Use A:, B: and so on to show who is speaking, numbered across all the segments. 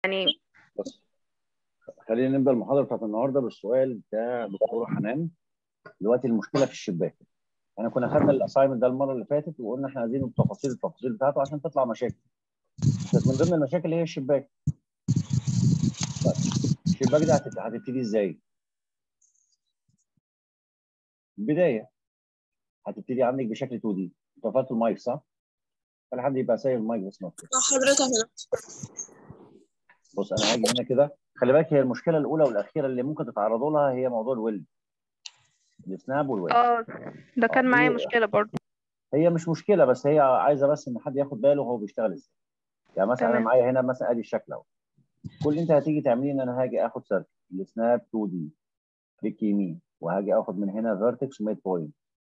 A: يعني
B: بص خلينا نبدا المحاضره بتاعت النهارده بالسؤال بتاع دكتوره حنان دلوقتي المشكله في الشباك احنا كنا خدنا الاساينمنت ده المره اللي فاتت وقلنا احنا عايزين التفاصيل التفاصيل بتاعته عشان تطلع مشاكل كانت من ضمن المشاكل هي الشباك طيب الشباك ده هتت- هتبتدي ازاي؟ البدايه هتبتدي عندك بشكل 2 دي انت قفلت المايك صح؟ خلي حد يبقى سايب المايك بس مفتوح
C: حضرتك هنا
B: بص انا هاجي هنا كده خلي بالك هي المشكله الاولى والاخيره اللي ممكن تتعرضوا لها هي موضوع الويلد السناب والويلد
A: اه ده كان
B: آه،
A: معايا
B: دي-
A: مشكلة برضه
B: هي مش مشكله بس هي عايزه بس ان حد ياخد باله هو بيشتغل ازاي يعني مثلا انا
A: تمام.
B: معايا هنا مثلا ادي الشكل اهو كل اللي انت هتيجي تعمليه ان انا هاجي اخد سيركل السناب 2 دي كليك يمين وهاجي اخد من هنا فيرتكس وميد بوينت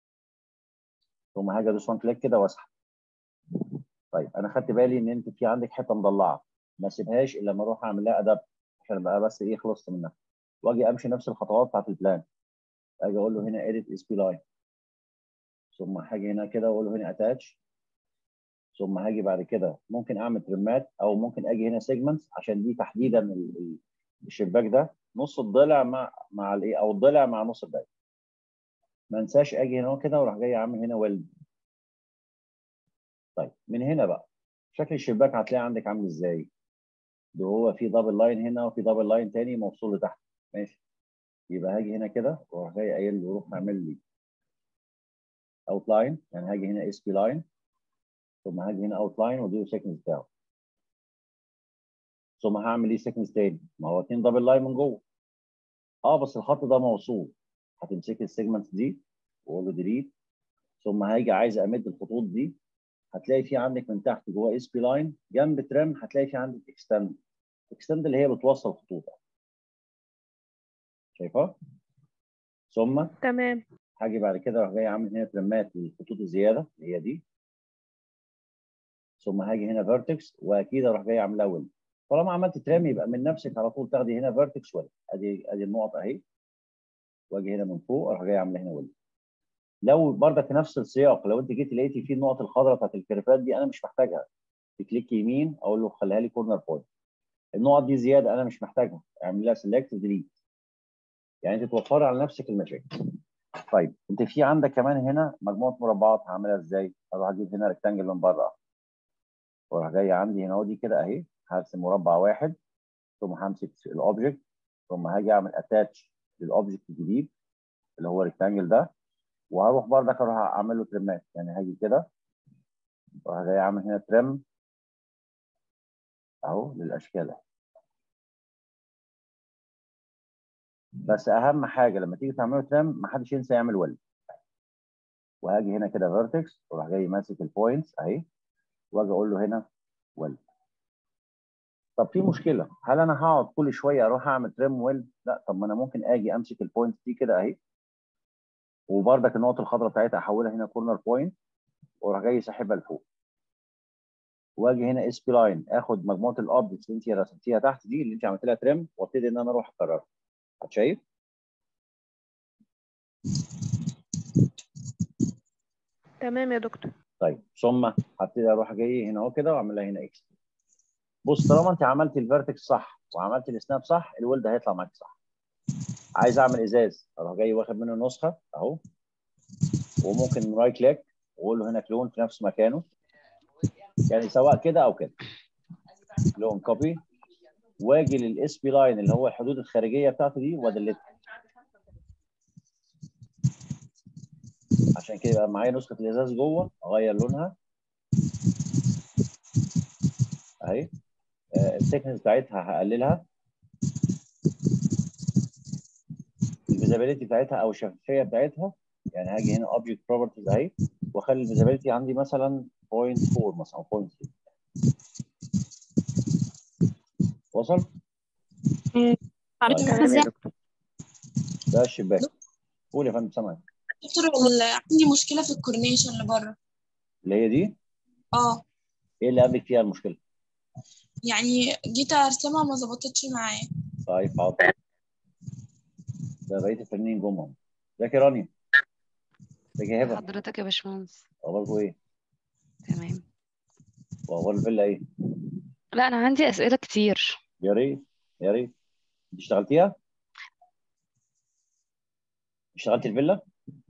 B: ثم هاجي ادوس وان كليك كده واسحب طيب انا خدت بالي ان انت في عندك حته مضلعه ما اسيبهاش الا لما اروح اعمل لها ادابت عشان ابقى بس ايه خلصت منها واجي امشي نفس الخطوات بتاعت البلان اجي اقول له هنا edit اس بي لاين ثم هاجي هنا كده واقول له هنا اتاتش ثم هاجي بعد كده ممكن اعمل ترمات او ممكن اجي هنا سيجمنتس عشان دي تحديدا ال- ال- الشباك ده نص الضلع مع مع الايه او الضلع مع نص الدايره ما انساش اجي هنا كده واروح جاي عامل هنا ويلد طيب من هنا بقى شكل الشباك هتلاقي عندك عامل ازاي ده هو في دبل لاين هنا وفي دبل لاين تاني موصول لتحت ماشي يبقى هاجي هنا كده واروح جاي قايل له روح اعمل لي اوت لاين يعني هاجي هنا اس بي لاين ثم هاجي هنا اوت لاين واديله سيكنس بتاعه ثم هعمل ايه سيكنس تاني ما هو اتنين دبل لاين من جوه اه بس الخط ده موصول هتمسكي السيجمنتس دي واقول له ديليت ثم هاجي عايز امد الخطوط دي هتلاقي في عندك من تحت جوه اس بي لاين جنب ترم هتلاقي في عندك اكستند اكستند اللي هي بتوصل خطوط شايفها ثم
A: تمام
B: هاجي بعد كده اروح جاي عامل هنا ترمات للخطوط الزياده اللي هي دي ثم هاجي هنا فيرتكس واكيد اروح جاي عاملها ويل طالما عملت ترام يبقى من نفسك على طول تاخدي هنا فيرتكس ويل ادي ادي النقط اهي واجي هنا من فوق اروح جاي عامله هنا ويل لو برضك في نفس السياق لو انت جيتي لقيتي في النقط الخضراء بتاعت الكيرفات دي انا مش محتاجها تكليك يمين اقول له خليها لي كورنر بوينت النقط دي زياده انا مش محتاجها اعمل لها سيلكت ديليت يعني انت توفري على نفسك المشاكل طيب انت في عندك كمان هنا مجموعه مربعات هعملها ازاي؟ اروح اجيب هنا ريكتانجل من بره واروح جاي عندي هنا ودي كده اهي هرسم مربع واحد ثم همسك الاوبجكت ثم هاجي اعمل اتاتش للاوبجكت الجديد اللي هو الريكتانجل ده وهروح بردك اروح اعمل له ترمات يعني هاجي كده واروح جاي اعمل هنا ترم اهو للاشكال اهي بس اهم حاجه لما تيجي تعملوا ترم ما حدش ينسى يعمل ويل وهاجي هنا كده فيرتكس واروح جاي ماسك البوينتس اهي واجي اقول له هنا ويل طب في مشكله هل انا هقعد كل شويه اروح اعمل ترم ويل لا طب ما انا ممكن اجي امسك البوينتس دي كده اهي وبرضك النقط الخضراء بتاعتها احولها هنا كورنر بوينت واروح جاي ساحبها لفوق واجي هنا اس بي لاين اخد مجموعه الاوبجكتس اللي انت رسمتيها تحت دي اللي انت عملت لها ترم وابتدي ان انا اروح اكررها شايف؟
A: تمام يا دكتور
B: طيب ثم هبتدي اروح جاي هنا اهو كده واعمل لها هنا اكس بص طالما انت عملت الفيرتكس صح وعملت السناب صح الولد هيطلع معاك صح عايز اعمل ازاز اروح جاي واخد منه نسخه اهو وممكن رايت كليك واقول له هنا كلون في نفس مكانه يعني سواء كده او كده كلون كوبي واجي للاس بي لاين اللي هو الحدود الخارجيه بتاعته دي وادلتها عشان كده يبقى معايا نسخه الازاز جوه اغير لونها اهي الثيكنس بتاعتها هقللها الفيزابيلتي بتاعتها او الشفافيه بتاعتها يعني هاجي هنا اوبجكت بروبرتيز اهي واخلي الفيزابيلتي عندي مثلا 0.4 مثلا او 0.3 وصل؟
C: حضرتك
A: تمام
C: ازاي
A: يا دكتور
B: ده الشباك قول يا فندم سامعك
C: دكتور ال- عندي مشكلة في الكورنيشن اللي بره
B: اللي هي دي
C: اه
B: ايه اللي قابلك فيها المشكله؟
C: يعني جيت ارسمها ما ظبطتش معايا
B: طيب حاضر ده بقيه الفنانين جم اهو ازيك يا رانيا ازيك يا هبه
D: حضرتك يا باشمهندس
B: اخباركم ايه؟
D: تمام
B: واخبار الفيلا ايه؟
D: لا انا عندي اسئله كتير
B: يا ريت يا ريت انت اشتغلتيها؟ اشتغلت الفيلا؟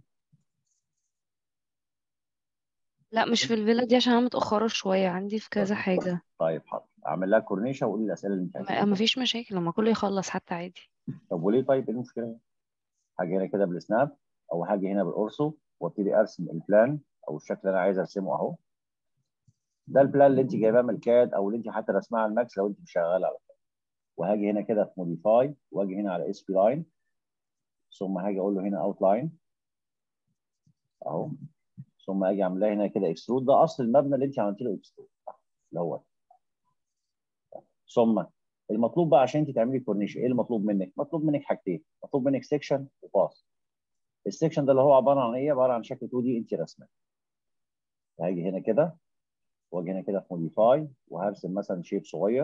D: لا مش في الفيلا دي عشان انا متأخرة شوية عندي في كذا حاجة
B: طيب حاضر اعمل لها كورنيشه وقولي الاسئله اللي انت
D: ما
B: عايزاها
D: ما فيش مشاكل لما كله يخلص حتى عادي
B: طب وليه طيب ايه المشكله؟ هاجي هنا كده بالسناب او هاجي هنا بالاورسو وابتدي ارسم البلان او الشكل اللي انا عايز ارسمه اهو ده البلان اللي انت جايباه من الكاد او اللي انت حتى رسمها على الماكس لو انت مش شغال على كده وهاجي هنا كده في موديفاي واجي هنا على اس بي لاين ثم هاجي اقول له هنا اوت لاين اهو ثم اجي اعملها هنا كده اكسترود ده اصل المبنى اللي انت عملت له اكسترود اللي هو ده. ثم المطلوب بقى عشان انت تعملي كورنيش ايه المطلوب منك؟ مطلوب منك حاجتين مطلوب منك سيكشن وباص السيكشن ده اللي هو عباره عن ايه؟ عباره عن شكل 2 دي انت رسمه هاجي هنا كده واجي هنا كده في موديفاي وهرسم مثلا شيب صغير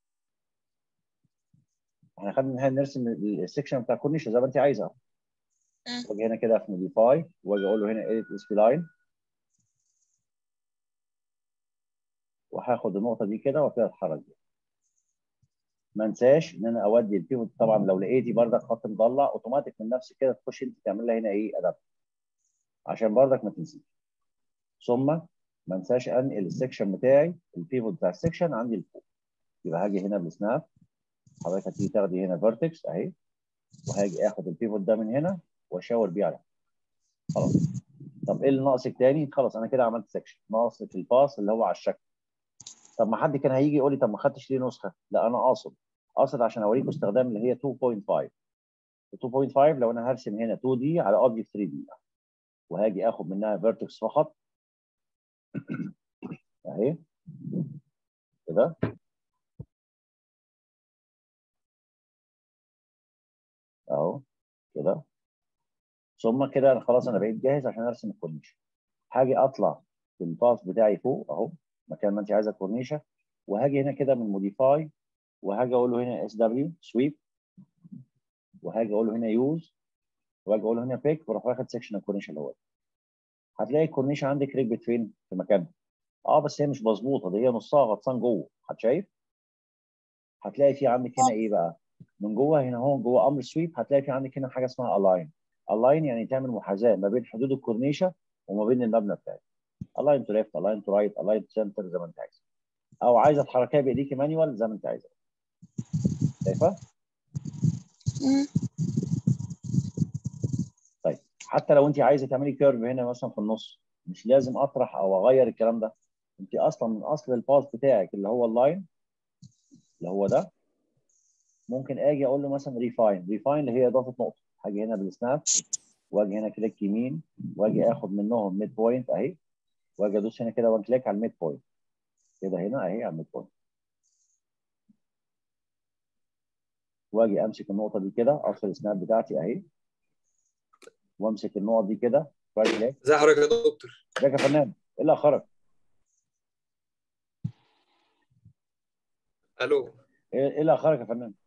B: احنا خدنا هنا نرسم السيكشن بتاع الكورنيش زي ما انت عايزه
C: مم.
B: واجي هنا كده في موديفاي واجي اقول له هنا اديت اس بي لاين وهاخد النقطه دي كده وابتدي اتحرك بيها ما انساش ان انا اودي البيفوت طبعا لو لقيتي بردك خط مضلع اوتوماتيك من نفسك كده تخش انت تعمل لها هنا ايه ادابت عشان بردك ما تنسيش ثم ما انساش انقل السكشن بتاعي البيفوت بتاع السكشن عندي لفوق يبقى هاجي هنا بالسناب حضرتك هتيجي تاخدي هنا فيرتكس اهي وهاجي اخد البيفوت ده من هنا واشاور بيه على خلاص طب ايه اللي ناقصك تاني؟ خلاص انا كده عملت سكشن ناقصك الباص اللي هو على الشكل طب ما حد كان هيجي يقول لي طب ما خدتش ليه نسخه؟ لا انا قاصد قاصد عشان اوريكم استخدام اللي هي 2.5 ال 2.5 لو انا هرسم هنا 2 دي على اوبجكت 3 دي وهاجي اخد منها فيرتكس فقط اهي كده اهو كده ثم كده انا خلاص انا بقيت جاهز عشان ارسم الكورنيشه هاجي اطلع بالباص بتاعي فوق اهو مكان ما انت عايزه الكورنيشه وهاجي هنا كده من موديفاي وهاجي اقول له هنا اس دبليو سويب وهاجي اقول له هنا يوز وهاجي اقول له هنا بيك واروح واخد سكشن الكورنيشه اللي هو ده. هتلاقي الكورنيشه عندك ركبت فين؟ في مكانها اه بس هي مش مظبوطه دي هي نصها غطسان جوه حد شايف؟ هتلاقي في عندك هنا ايه بقى؟ من جوه هنا هو جوه امر سويب هتلاقي في عندك هنا حاجه اسمها الاين الاين يعني تعمل محاذاه ما بين حدود الكورنيشه وما بين المبنى بتاعك الاين تو ليفت الاين تو رايت الاين تو سنتر زي ما انت عايز او عايزه تحركيها بايديكي مانيوال زي ما انت عايزه شايفه؟
C: مم.
B: حتى لو انت عايزه تعملي كيرف هنا مثلا في النص مش لازم اطرح او اغير الكلام ده انت اصلا من اصل الباث بتاعك اللي هو اللاين اللي هو ده ممكن اجي اقول له مثلا ريفاين ريفاين اللي هي اضافه نقطه هاجي هنا بالسناب واجي هنا كليك يمين واجي اخد منهم ميد بوينت اهي واجي ادوس هنا كده وان كليك على الميد بوينت كده هنا اهي على الميد بوينت واجي امسك النقطه دي كده افصل السناب بتاعتي اهي وامسك النقط دي كده رايت كليك
E: ازي حضرتك يا دكتور
B: ازيك يا فنان ايه اللي اخرك؟
E: الو
B: ايه إيه اللي اخرك يا فنان؟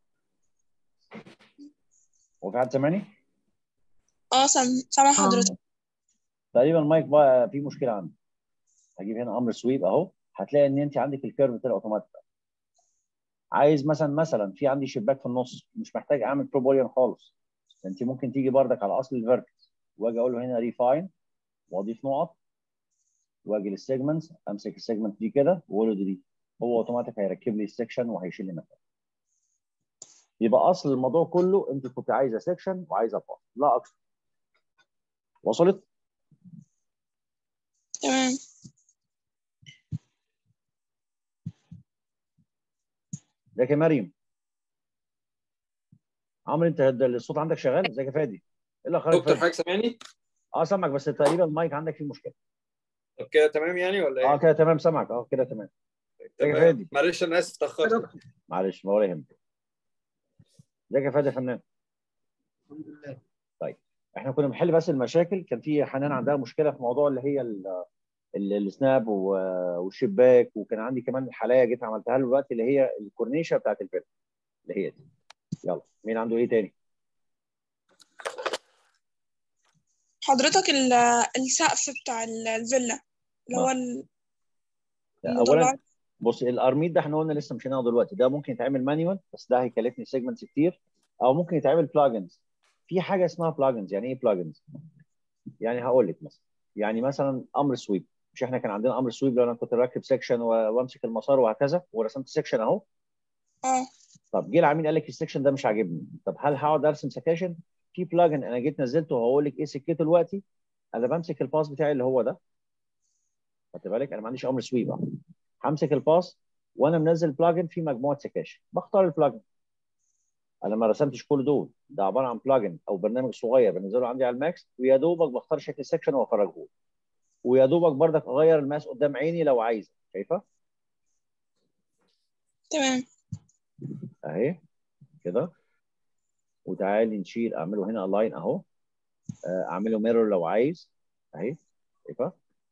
B: هو في حد سامعني؟
C: اه سام- سامع حضرتك
B: تقريبا المايك بقى فيه مشكله عندي هجيب هنا امر سويب اهو هتلاقي ان انت عندك الكيرف طلع اوتوماتيك عايز مثلا مثلا في عندي شباك في النص مش محتاج اعمل بروبوليان خالص انت ممكن تيجي بردك على اصل الفيرتكس واجي اقول له هنا ريفاين واضيف نقط واجي للسيجمنتس امسك السيجمنت دي كده واقول له ديليت هو اوتوماتيك هيركب لي السكشن وهيشيل لي مكان يبقى اصل الموضوع كله انت كنت عايزه سكشن وعايزه باص لا اكثر وصلت؟
C: تمام
B: ازيك يا مريم عمرو انت هد- الصوت عندك شغال ازيك يا فادي ايه اللي اخرك
E: دكتور
B: فادي؟
E: حضرتك سامعني؟
B: اه سامعك بس تقريبا المايك عندك فيه مشكله
E: طب كده تمام يعني ولا
B: اه
E: ايه؟
B: كده تمام سامعك اه كده تمام ازيك يا
E: تمام
B: فادي
E: معلش انا اسف اتاخرت
B: معلش ما ولا يهمك ازيك يا فادي يا فنان
E: الحمد لله
B: احنا كنا بنحل بس المشاكل كان في حنان عندها مشكله في موضوع اللي هي ال- ال- السناب و- والشباك وكان عندي كمان الحلايه جيت عملتها له دلوقتي اللي هي الكورنيشه بتاعت الفيلم اللي هي دي يلا مين عنده ايه تاني؟
C: حضرتك ال- السقف بتاع ال- الفيلا اللي هو ال-
B: اولا
C: المدرج
B: بص الارميد ده احنا قلنا لسه مش هناخده دلوقتي ده ممكن يتعمل مانيوال بس ده هيكلفني سيجمنتس كتير او ممكن يتعمل بلاجنز في حاجه اسمها بلاجنز يعني ايه بلاجنز يعني هقول لك مثلا يعني مثلا امر سويب مش احنا كان عندنا امر سويب لو انا كنت راكب سيكشن وامسك المسار وهكذا ورسمت سيكشن اهو
C: اه
B: طب جه العميل قال لك السكشن ده مش عاجبني طب هل هقعد ارسم سكاشن في بلاجن انا جيت نزلته وهقول لك ايه سكته دلوقتي انا بمسك الباس بتاعي اللي هو ده خدت بالك انا ما عنديش امر سويب أهو. همسك الباس وانا منزل بلاجن في مجموعه سكاشن بختار البلاجن انا ما رسمتش كل دول ده عباره عن بلاجن او برنامج صغير بنزله عندي على الماكس ويا دوبك بختار شكل السكشن وافرجه له. ويا دوبك بردك اغير الماس قدام عيني لو عايزه شايفه
C: تمام
B: اهي كده وتعالي نشيل اعمله هنا الاين اهو آه، اعمله ميرور لو عايز اهي شايفه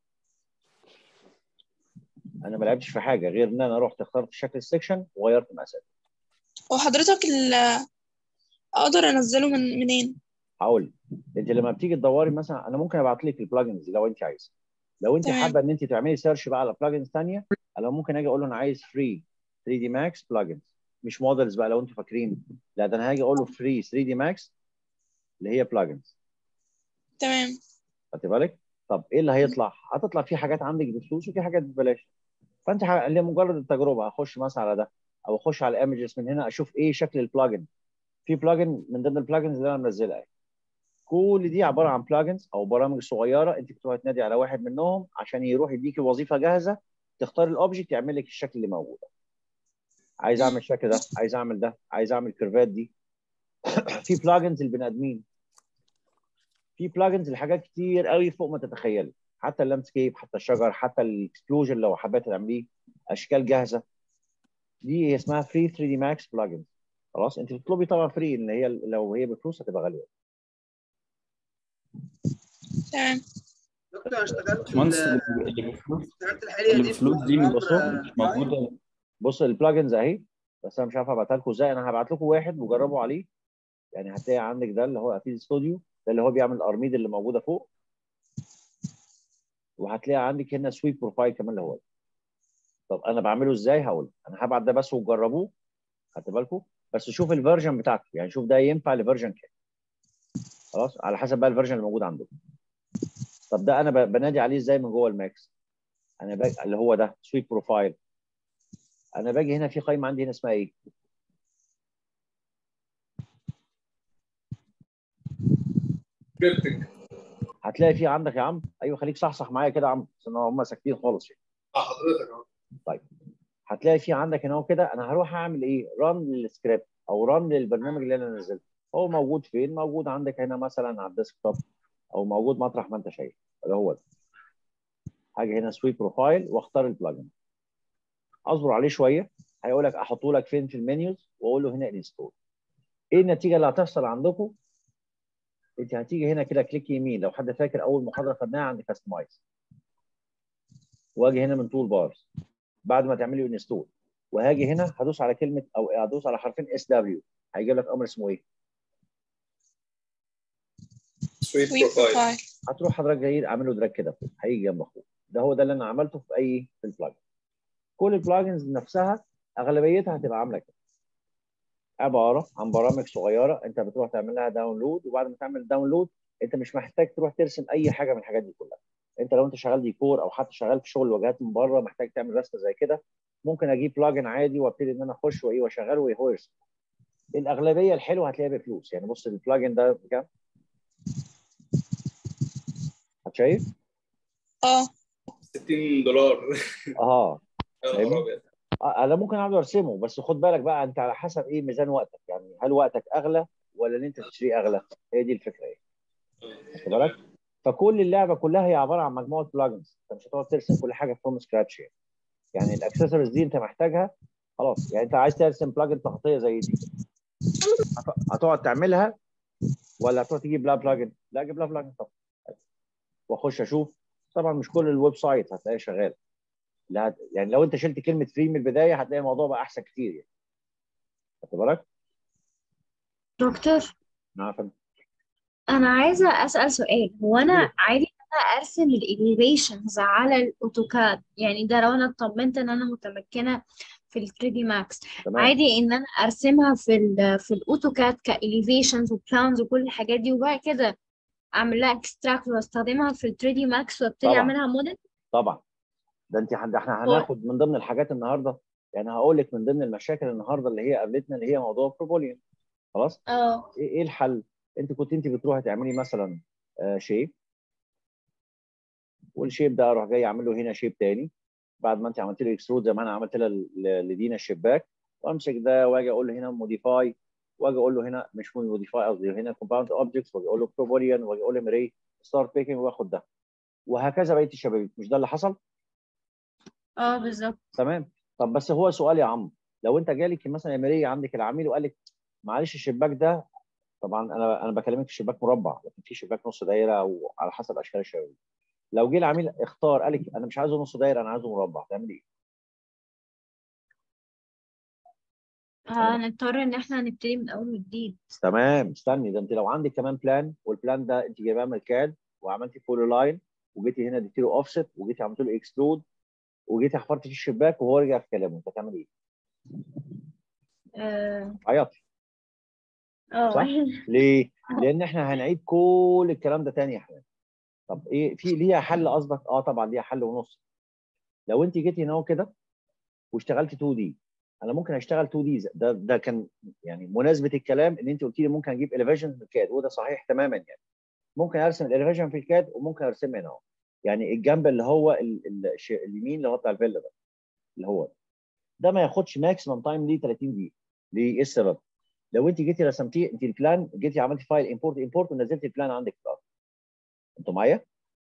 B: انا ما لعبتش في حاجه غير ان انا رحت اخترت شكل السكشن وغيرت مقاسات
C: وحضرتك ال اقدر انزله من منين
B: هقول لك. انت لما بتيجي تدوري مثلا انا ممكن ابعت لك البلاجنز لو انت عايزه لو انت
C: تمام.
B: حابه ان انت تعملي سيرش بقى على بلاجنز ثانيه انا ممكن اجي اقول له انا عايز فري 3 دي ماكس بلاجنز مش مودلز بقى لو انتوا فاكرين لا ده انا هاجي اقول له فري 3 دي ماكس اللي هي بلاجنز
C: تمام
B: خدت بالك؟ طب ايه اللي هيطلع؟ هتطلع في حاجات عندك بفلوس وفي حاجات ببلاش. فانت ح- لمجرد التجربه اخش مثلا على ده او اخش على ايمجز من هنا اشوف ايه شكل البلاجن. في بلاجن من ضمن البلاجنز اللي انا منزلها اهي. كل دي عباره عن بلاجنز او برامج صغيره انت بتروح تنادي على واحد منهم عشان يروح يديكي وظيفه جاهزه تختار الاوبجكت يعمل لك الشكل اللي موجود. عايز اعمل الشكل ده، عايز اعمل ده، عايز اعمل كيرفات دي. في بلاجنز البني ادمين في بلاجنز لحاجات كتير قوي فوق ما تتخيلي حتى اللاندسكيب حتى الشجر حتى الاكسبلوجن لو حبيت تعمليه اشكال جاهزه دي هي اسمها فري 3 دي ماكس بلاجنز خلاص انت بتطلبي طبعا فري ان هي لو هي بفلوس هتبقى غاليه
C: تمام
E: دكتور انا اشتغلت
F: باشمهندس
E: ال-
F: اللي بفلوس
E: اشتغلت الحاليه
F: اللي
E: دي
F: بفلوس دي
E: في
F: مش
E: أمر،
F: مش موجوده
B: بص البلاجنز اهي بس انا مش عارف ابعتها لكم ازاي انا هبعت لكم واحد وجربوا عليه يعني هتلاقي عندك ده اللي هو افيد ستوديو ده اللي هو بيعمل الارميد اللي موجوده فوق وهتلاقي عندك هنا سويت بروفايل كمان اللي هو ده. طب انا بعمله ازاي هقول انا هبعت ده بس وجربوه خدت بالكم بس شوف الفيرجن بتاعته يعني شوف ده ينفع لفيرجن كام خلاص على حسب بقى الفيرجن اللي موجود عندكم طب ده انا ب- بنادي عليه ازاي من جوه الماكس انا باجي اللي هو ده سويت بروفايل انا باجي هنا في قائمه عندي هنا اسمها ايه
E: سكريبتنج
B: هتلاقي في عندك يا عم ايوه خليك صحصح معايا كده يا عم عشان هم ساكتين خالص يعني.
E: اه حضرتك اهو
B: هتلاقي في عندك هنا كده انا هروح اعمل ايه ران للسكريبت او ران للبرنامج اللي انا نزلته هو موجود فين موجود عندك هنا مثلا على الديسكتوب او موجود مطرح ما انت شايف اللي هو ده هاجي هنا سويت بروفايل واختار البلجن اصبر عليه شويه هيقول لك احطه لك فين في المنيوز واقول له هنا انستول ايه النتيجه اللي هتحصل عندكم انت هتيجي هنا كده كليك يمين لو حد فاكر اول محاضره خدناها عند كاستمايز واجي هنا من تول بارز بعد ما تعملي انستول وهاجي هنا هدوس على كلمه او هدوس على حرفين اس دبليو هيجيب لك امر اسمه ايه؟
E: سويت
C: سويت
E: بروفايل
C: بروفايل
B: هتروح حضرتك جاي اعمله دراج كده فوق هيجي جنب اخوه ده هو ده اللي انا عملته في اي في البلاجن كل البلاجنز نفسها اغلبيتها هتبقى عامله كده عباره عن برامج صغيره انت بتروح تعمل لها داونلود وبعد ما تعمل داونلود انت مش محتاج تروح ترسم اي حاجه من الحاجات دي كلها انت لو انت شغال ديكور او حتى شغال في شغل واجهات من بره محتاج تعمل رسمه زي كده ممكن اجيب بلاجن عادي وابتدي ان انا اخش وايه واشغله وهو يرسم الاغلبيه الحلوه هتلاقيها بفلوس يعني بص البلاجن ده بكام؟ هتشايف؟
C: اه
E: 60 دولار
B: اه
E: يا
B: فاهمني؟
E: نهار ابيض
B: آه، انا ممكن اقعد ارسمه بس خد بالك بقى انت على حسب ايه ميزان وقتك يعني هل وقتك اغلى ولا ان انت تشتريه اغلى هي دي الفكره ايه خد بالك فكل اللعبه كلها هي عباره عن مجموعه بلاجنز انت مش هتقعد ترسم كل حاجه فروم سكراتش يعني يعني الاكسسوارز دي انت محتاجها خلاص يعني انت عايز ترسم بلاجن تغطيه زي دي هت- هتقعد تعملها ولا هتروح تجيب لها بلاجن لا اجيب لها بلاجن طبعا واخش اشوف طبعا مش كل الويب سايت هتلاقيه شغال لا هت- يعني لو انت شلت كلمه فري من البدايه هتلاقي الموضوع بقى احسن كتير يعني خدت بالك؟
G: دكتور
B: نعم يا فندم.
G: أنا عايزة أسأل سؤال هو أنا عادي إن أنا
F: ارسم الاليفيشنز على الاوتوكاد يعني ده لو انا اطمنت ان انا متمكنه في ال 3 دي ماكس
B: تمام
F: عادي ان انا ارسمها في ال في الاوتوكاد كاليفيشنز وبلانز وكل الحاجات دي وبعد كده اعمل لها اكستراكت واستخدمها في ال 3 دي ماكس وابتدي
B: طبعا.
F: اعملها موديل
B: طبعا ده انت ده احنا
F: هو-
B: هناخد من ضمن الحاجات النهارده يعني هقول لك من ضمن المشاكل النهارده اللي هي قابلتنا اللي هي موضوع البروبولين خلاص
F: اه
B: ايه إيه الحل؟ انت كنت انت بتروحي تعملي مثلا آه شيب والشيب ده اروح جاي اعمل له هنا شيب تاني بعد ما انت عملت له اكسترود زي ما انا عملت لها ل- لدينا الشباك وامسك ده واجي اقول له هنا موديفاي واجي اقول له هنا مش موديفاي قصدي هنا كومباوند اوبجكتس واجي اقول له بروبوليان واجي اقول له مري ستارت بيكنج واخد ده وهكذا بقيه الشبابيك مش ده اللي حصل؟
F: اه بالظبط
B: تمام طب بس هو سؤال يا عم لو انت جالك مثلا يا ماريا عندك العميل وقال لك معلش الشباك ده طبعا انا انا بكلمك في شباك مربع لكن في شباك نص دايره او على حسب اشكال الشبابيك لو جه العميل اختار قال لك انا مش عايزه نص دايره انا عايزه مربع تعمل ايه؟
F: هنضطر ان احنا نبتدي من اول وجديد
B: تمام استني ده انت لو عندك كمان بلان والبلان ده انت جايباه من الكاد وعملتي فول لاين وجيتي هنا اديتي له اوفست وجيتي عملت له اكسترود وجيتي حفرتي في الشباك وهو رجع في كلامه انت هتعمل ايه؟
F: اه
B: عيطي
F: اه
B: صح؟ ليه؟ لان احنا هنعيد كل الكلام ده تاني يا احمد طب ايه في ليها حل قصدك؟ اه طبعا ليها حل ونص لو انت جيتي هنا كده واشتغلت 2 دي انا ممكن اشتغل 2 دي ده ده كان يعني مناسبه الكلام ان انت قلت لي ممكن اجيب اليفيشن في الكاد وده صحيح تماما يعني ممكن ارسم الاليفيشن في الكاد وممكن ارسمها هنا اهو يعني الجنب اللي هو ال- ال- الش- اليمين اللي هو بتاع الفيلا ده اللي هو ده. ده ما ياخدش ماكسيمم تايم ليه 30 دقيقه ليه ايه السبب؟ لو انت جيتي رسمتيه انت البلان جيتي عملتي فايل امبورت امبورت ونزلت البلان عندك في الارض انتوا معايا؟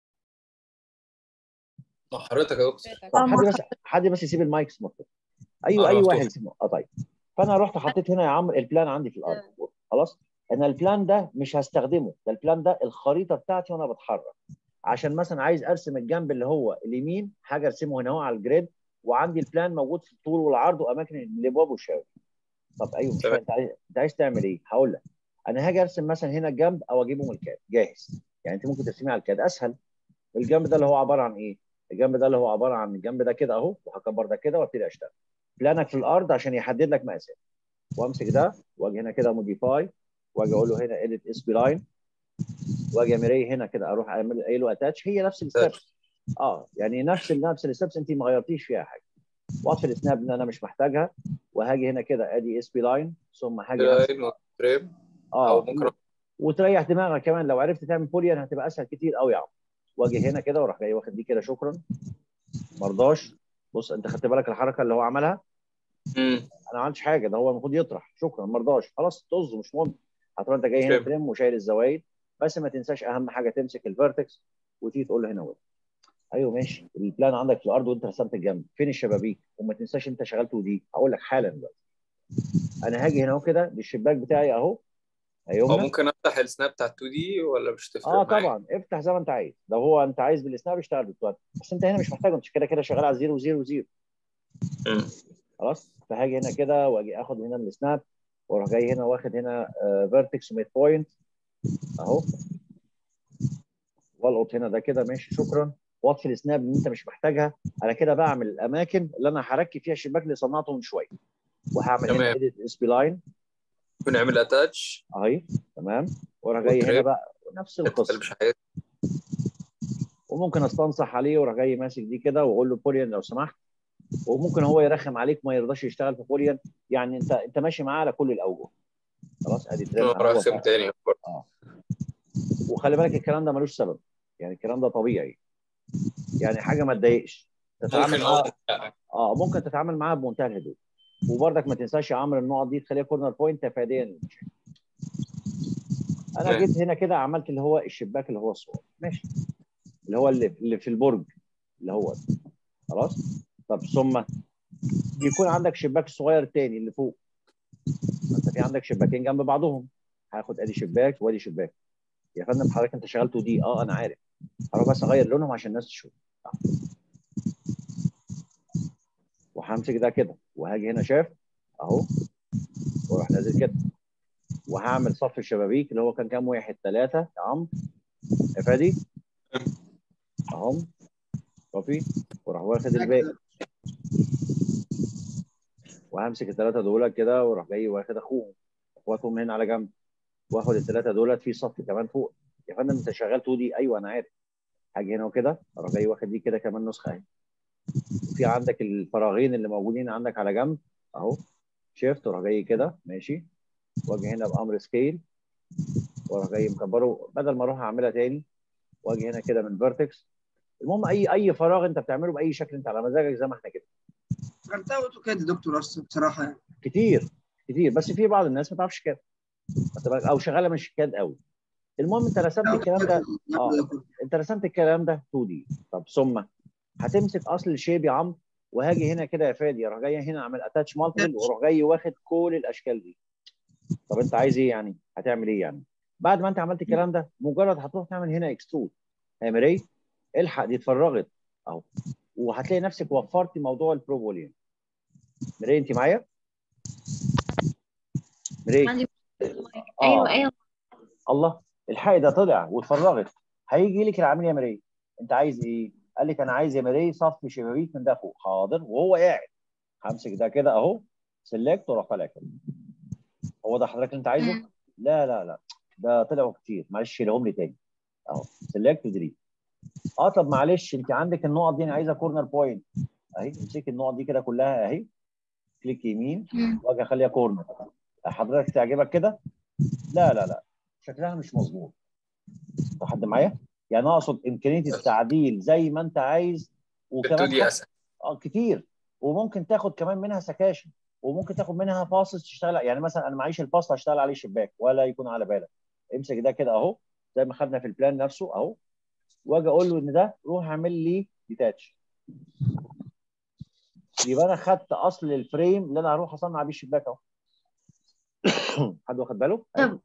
E: مع حضرتك يا دكتور
B: طب حد بس حد بس يسيب المايك مفتوح ايوه
E: آه،
B: اي
E: مفتوح.
B: واحد يسيبه اه طيب فانا رحت حطيت هنا يا عم البلان عندي في الارض خلاص انا البلان ده مش هستخدمه ده البلان ده الخريطه بتاعتي وانا بتحرك عشان مثلا عايز ارسم الجنب اللي هو اليمين حاجه ارسمه هنا اهو على الجريد وعندي البلان موجود في الطول والعرض واماكن الابواب والشبابيك طب ايوه مش
E: تمام.
B: فاهم انت عايز انت عايز تعمل ايه؟ هقول لك انا هاجي ارسم مثلا هنا الجنب او اجيبه من الكاد جاهز يعني انت ممكن ترسميه على الكاد اسهل الجنب ده اللي هو عباره عن ايه؟ الجنب ده اللي هو عباره عن الجنب ده كده اهو وهكبر ده كده وابتدي اشتغل بلانك في الارض عشان يحدد لك مقاسات وامسك ده واجي هنا كده موديفاي واجي اقول له هنا اديت اس بي لاين واجي امري هنا كده اروح اعمل قايل له اتاتش هي نفس الستبس اه يعني نفس نفس الستبس انت ما غيرتيش فيها حاجه واطفي السناب اللي انا مش محتاجها وهاجي هنا كده ادي اس بي لاين ثم هاجي أمسك-
E: لاين وفريم
B: اه
E: او ممكن
B: وتريح دماغك كمان لو عرفت تعمل بوليان هتبقى اسهل كتير قوي يا عم واجي هنا كده واروح جاي واخد دي كده شكرا مرضاش بص انت خدت بالك الحركه اللي هو عملها
E: مم.
B: انا ما عملتش حاجه ده هو المفروض يطرح شكرا مرضاش خلاص طز مش مهم هتروح انت جاي هنا
E: فهمت.
B: ترم وشايل الزوايد بس ما تنساش اهم حاجه تمسك الفيرتكس وتيجي تقول له هنا وين ايوه ماشي البلان عندك في الارض وانت رسمت الجنب فين الشبابيك وما تنساش انت شغلت ودي هقول لك حالا دلوقتي انا هاجي هنا اهو كده بالشباك بتاعي اهو
E: او
B: ايوه
E: ممكن افتح السناب بتاع 2 دي ولا مش تفرق
B: اه
E: معايا؟
B: طبعا افتح زي ما انت عايز لو هو انت عايز بالسناب اشتغل بالتوات بس انت هنا مش محتاجه انت كده كده شغال على 0 0 0
E: مم.
B: خلاص فهاجي هنا كده واجي اخد هنا من السناب واروح جاي هنا واخد هنا فيرتكس وميد بوينت اهو والقط هنا ده كده ماشي شكرا واطفي السناب اللي انت مش محتاجها انا كده بعمل الاماكن اللي انا هركب فيها الشباك اللي صنعته من شويه وهعمل هنا
E: تمام.
B: اديت اس بي لاين
E: ونعمل اتاتش
B: اهي تمام واروح جاي هنا
E: وتريب.
B: بقى نفس
E: اللي
B: القصه
E: مش عايز
B: وممكن استنصح عليه واروح جاي ماسك دي كده واقول له بوليان لو سمحت وممكن هو يرخم عليك ما يرضاش يشتغل في بوليان يعني انت انت ماشي معاه على كل الاوجه خلاص ادي ترم
E: راح
B: أهو.
E: ارسم تاني برضه.
B: وخلي بالك الكلام ده ملوش سبب يعني الكلام ده طبيعي يعني حاجه ما تضايقش تتعامل
E: ممكن
B: معاها
E: اه
B: اه ممكن تتعامل معاها بمنتهى الهدوء وبرضك ما تنساش يا عمرو النقط دي تخليها كورنر بوينت تفاديا للمشاكل انا
E: تمام.
B: جيت هنا كده عملت اللي هو الشباك اللي هو الصغير ماشي اللي هو اللي, اللي في البرج اللي هو ده. خلاص طب ثم بيكون عندك شباك الصغير الثاني اللي فوق ما انت في عندك شباكين جنب بعضهم هاخد ادي شباك وادي شباك يا فندم حضرتك انت شغلته دي اه انا عارف هروح بس اغير لونهم عشان الناس تشوف وهمسك ده كده وهاجي هنا شاف اهو واروح نازل كده وهعمل صف الشبابيك اللي هو كان كام واحد ثلاثه يا عم يا فادي اهم كوبي وراح واخد الباقي وهمسك الثلاثه دول كده وراح جاي واخد اخوهم اخواتهم هنا على جنب واخد الثلاثه دولت في صف كمان فوق يا فندم انت شغال 2 دي ايوه انا عارف هاجي هنا وكده اروح جاي واخد دي كده كمان نسخه اهي في عندك الفراغين اللي موجودين عندك على جنب اهو شيفت وراح جاي كده ماشي واجي هنا بامر سكيل واروح جاي مكبره بدل ما اروح اعملها تاني واجي هنا كده من فيرتكس المهم اي اي فراغ انت بتعمله باي شكل انت على مزاجك زي ما احنا كده
G: عملتها اوتوكاد يا دكتور اصلا بصراحه يعني
B: كتير كتير بس في بعض الناس ما تعرفش كاد واخد بالك؟ او شغاله مش كاد قوي المهم انت رسمت الكلام ده اه انت رسمت الكلام ده 2 دي طب ثم هتمسك اصل الشيب يا عم وهاجي هنا كده يا فادي اروح جاي هنا اعمل اتاتش مالتيبل واروح جاي واخد كل الاشكال دي طب انت عايز ايه يعني هتعمل ايه يعني بعد ما انت عملت الكلام ده مجرد هتروح تعمل هنا اكسترود تعمل ايه الحق دي اتفرغت اهو وهتلاقي نفسك وفرتي موضوع البرو فوليوم مري انت معايا مري
F: عندي
B: آه.
F: ايوه ايوه
B: الله الحق ده طلع واتفرغت هيجي لك العميل يا مري انت عايز ايه قال لك انا عايز يا مري صف شبابيك من ده فوق حاضر وهو قاعد همسك ده كده اهو سيلكت واروح طالع كده هو ده حضرتك اللي انت عايزه
F: مم.
B: لا لا لا ده طلعوا كتير معلش شيلهم لي تاني اهو سيلكت وديليت اه طب معلش انت عندك النقط دي انا عايزها كورنر بوينت اهي امسكي النقط دي كده كلها اهي كليك يمين
F: مم.
B: واجي اخليها كورنر حضرتك تعجبك كده لا لا لا شكلها مش مظبوط طب حد معايا يعني اقصد امكانيه التعديل زي ما انت عايز
E: بال 2
B: وكمان
E: دي
B: حتى-
E: اسهل
B: اه كتير وممكن تاخد كمان منها سكاشن وممكن تاخد منها فاصل تشتغل يعني مثلا انا معيش الفاصل اشتغل عليه شباك ولا يكون على بالك امسك ده كده اهو زي ما خدنا في البلان نفسه اهو واجي اقول له ان ده روح اعمل لي ديتاتش يبقى انا خدت اصل الفريم اللي انا هروح اصنع بيه الشباك اهو حد واخد باله؟
F: طب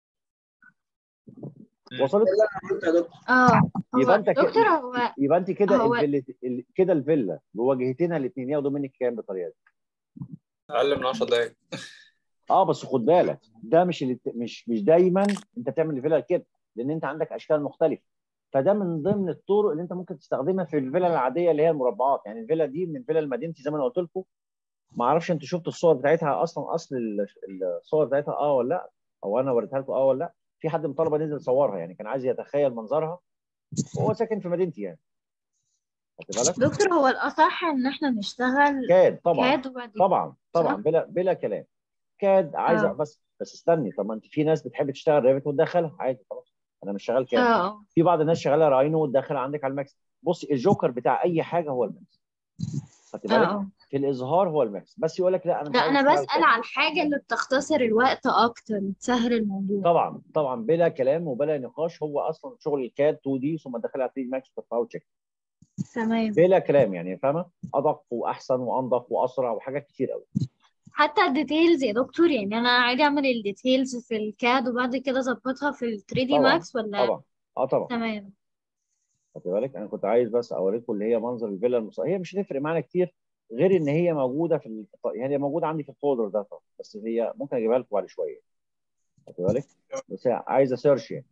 B: وصلت؟
G: عملت يا دكتور
F: اه هو
B: يبقى انت ك-
F: دكتور هو
B: يبقى انت كده
F: هو-
B: الفيلا ال- كده الفيلا بواجهتنا الاثنين ياخدوا منك كام بالطريقه دي؟
E: اقل من 10 دقايق
B: اه بس خد بالك ده مش اللي مش مش دايما انت بتعمل الفيلا كده لان انت عندك اشكال مختلفه فده من ضمن الطرق اللي انت ممكن تستخدمها في الفيلا العاديه اللي هي المربعات يعني الفيلا دي من فيلا المدينتي زي ما انا قلت لكم ما اعرفش انتوا شفتوا الصور بتاعتها اصلا اصل ال- الصور بتاعتها اه ولا لا او انا وريتها لكم اه ولا لا في حد من الطلبه نزل صورها يعني كان عايز يتخيل منظرها وهو ساكن في مدينتي يعني خدت بالك
F: دكتور هو الأصح إن إحنا نشتغل
B: كاد طبعا
F: كاد وبعد
B: طبعا طبعا
F: صح؟
B: بلا بلا كلام كاد عايزه
F: آه.
B: بس بس استني طب ما انت في ناس بتحب تشتغل ريفت وتدخلها عادي خلاص انا مش شغال كاد
F: اه
B: في بعض الناس شغاله راينو وتدخل عندك على الماكس بص الجوكر بتاع اي حاجه هو الماكس خدت بالك
F: اه
B: في الاظهار هو الماكس بس يقول لك لا انا مش
F: لا
B: عايز
F: أنا
B: أشتغل
F: بسأل
B: كاد.
F: على الحاجة اللي بتختصر الوقت أكتر تسهل الموضوع
B: طبعا طبعا بلا كلام وبلا نقاش هو اصلا شغل الكاد 2 دي ثم تدخلها على 3 ماكس وترفعه وتشيك
F: تمام
B: بلا كلام يعني فاهمه ادق واحسن وانظف واسرع وحاجات كتير قوي
F: حتى الديتيلز يا دكتور يعني أنا عادي أعمل الديتيلز في الكاد وبعد كده أظبطها في ال 3 دي
B: طبعا
F: ماكس ولا
B: طبعا اه طبعا
F: تمام
B: خدت بالك انا كنت عايز بس اوريكم اللي هي منظر الفيلا المص... هي مش هتفرق معانا كتير غير ان هي موجوده في ال... يعني هي موجوده عندي في الفولدر ده طبعا. بس هي ممكن اجيبها لكم بعد شويه خدت بالك بس هي عايزه سيرش يعني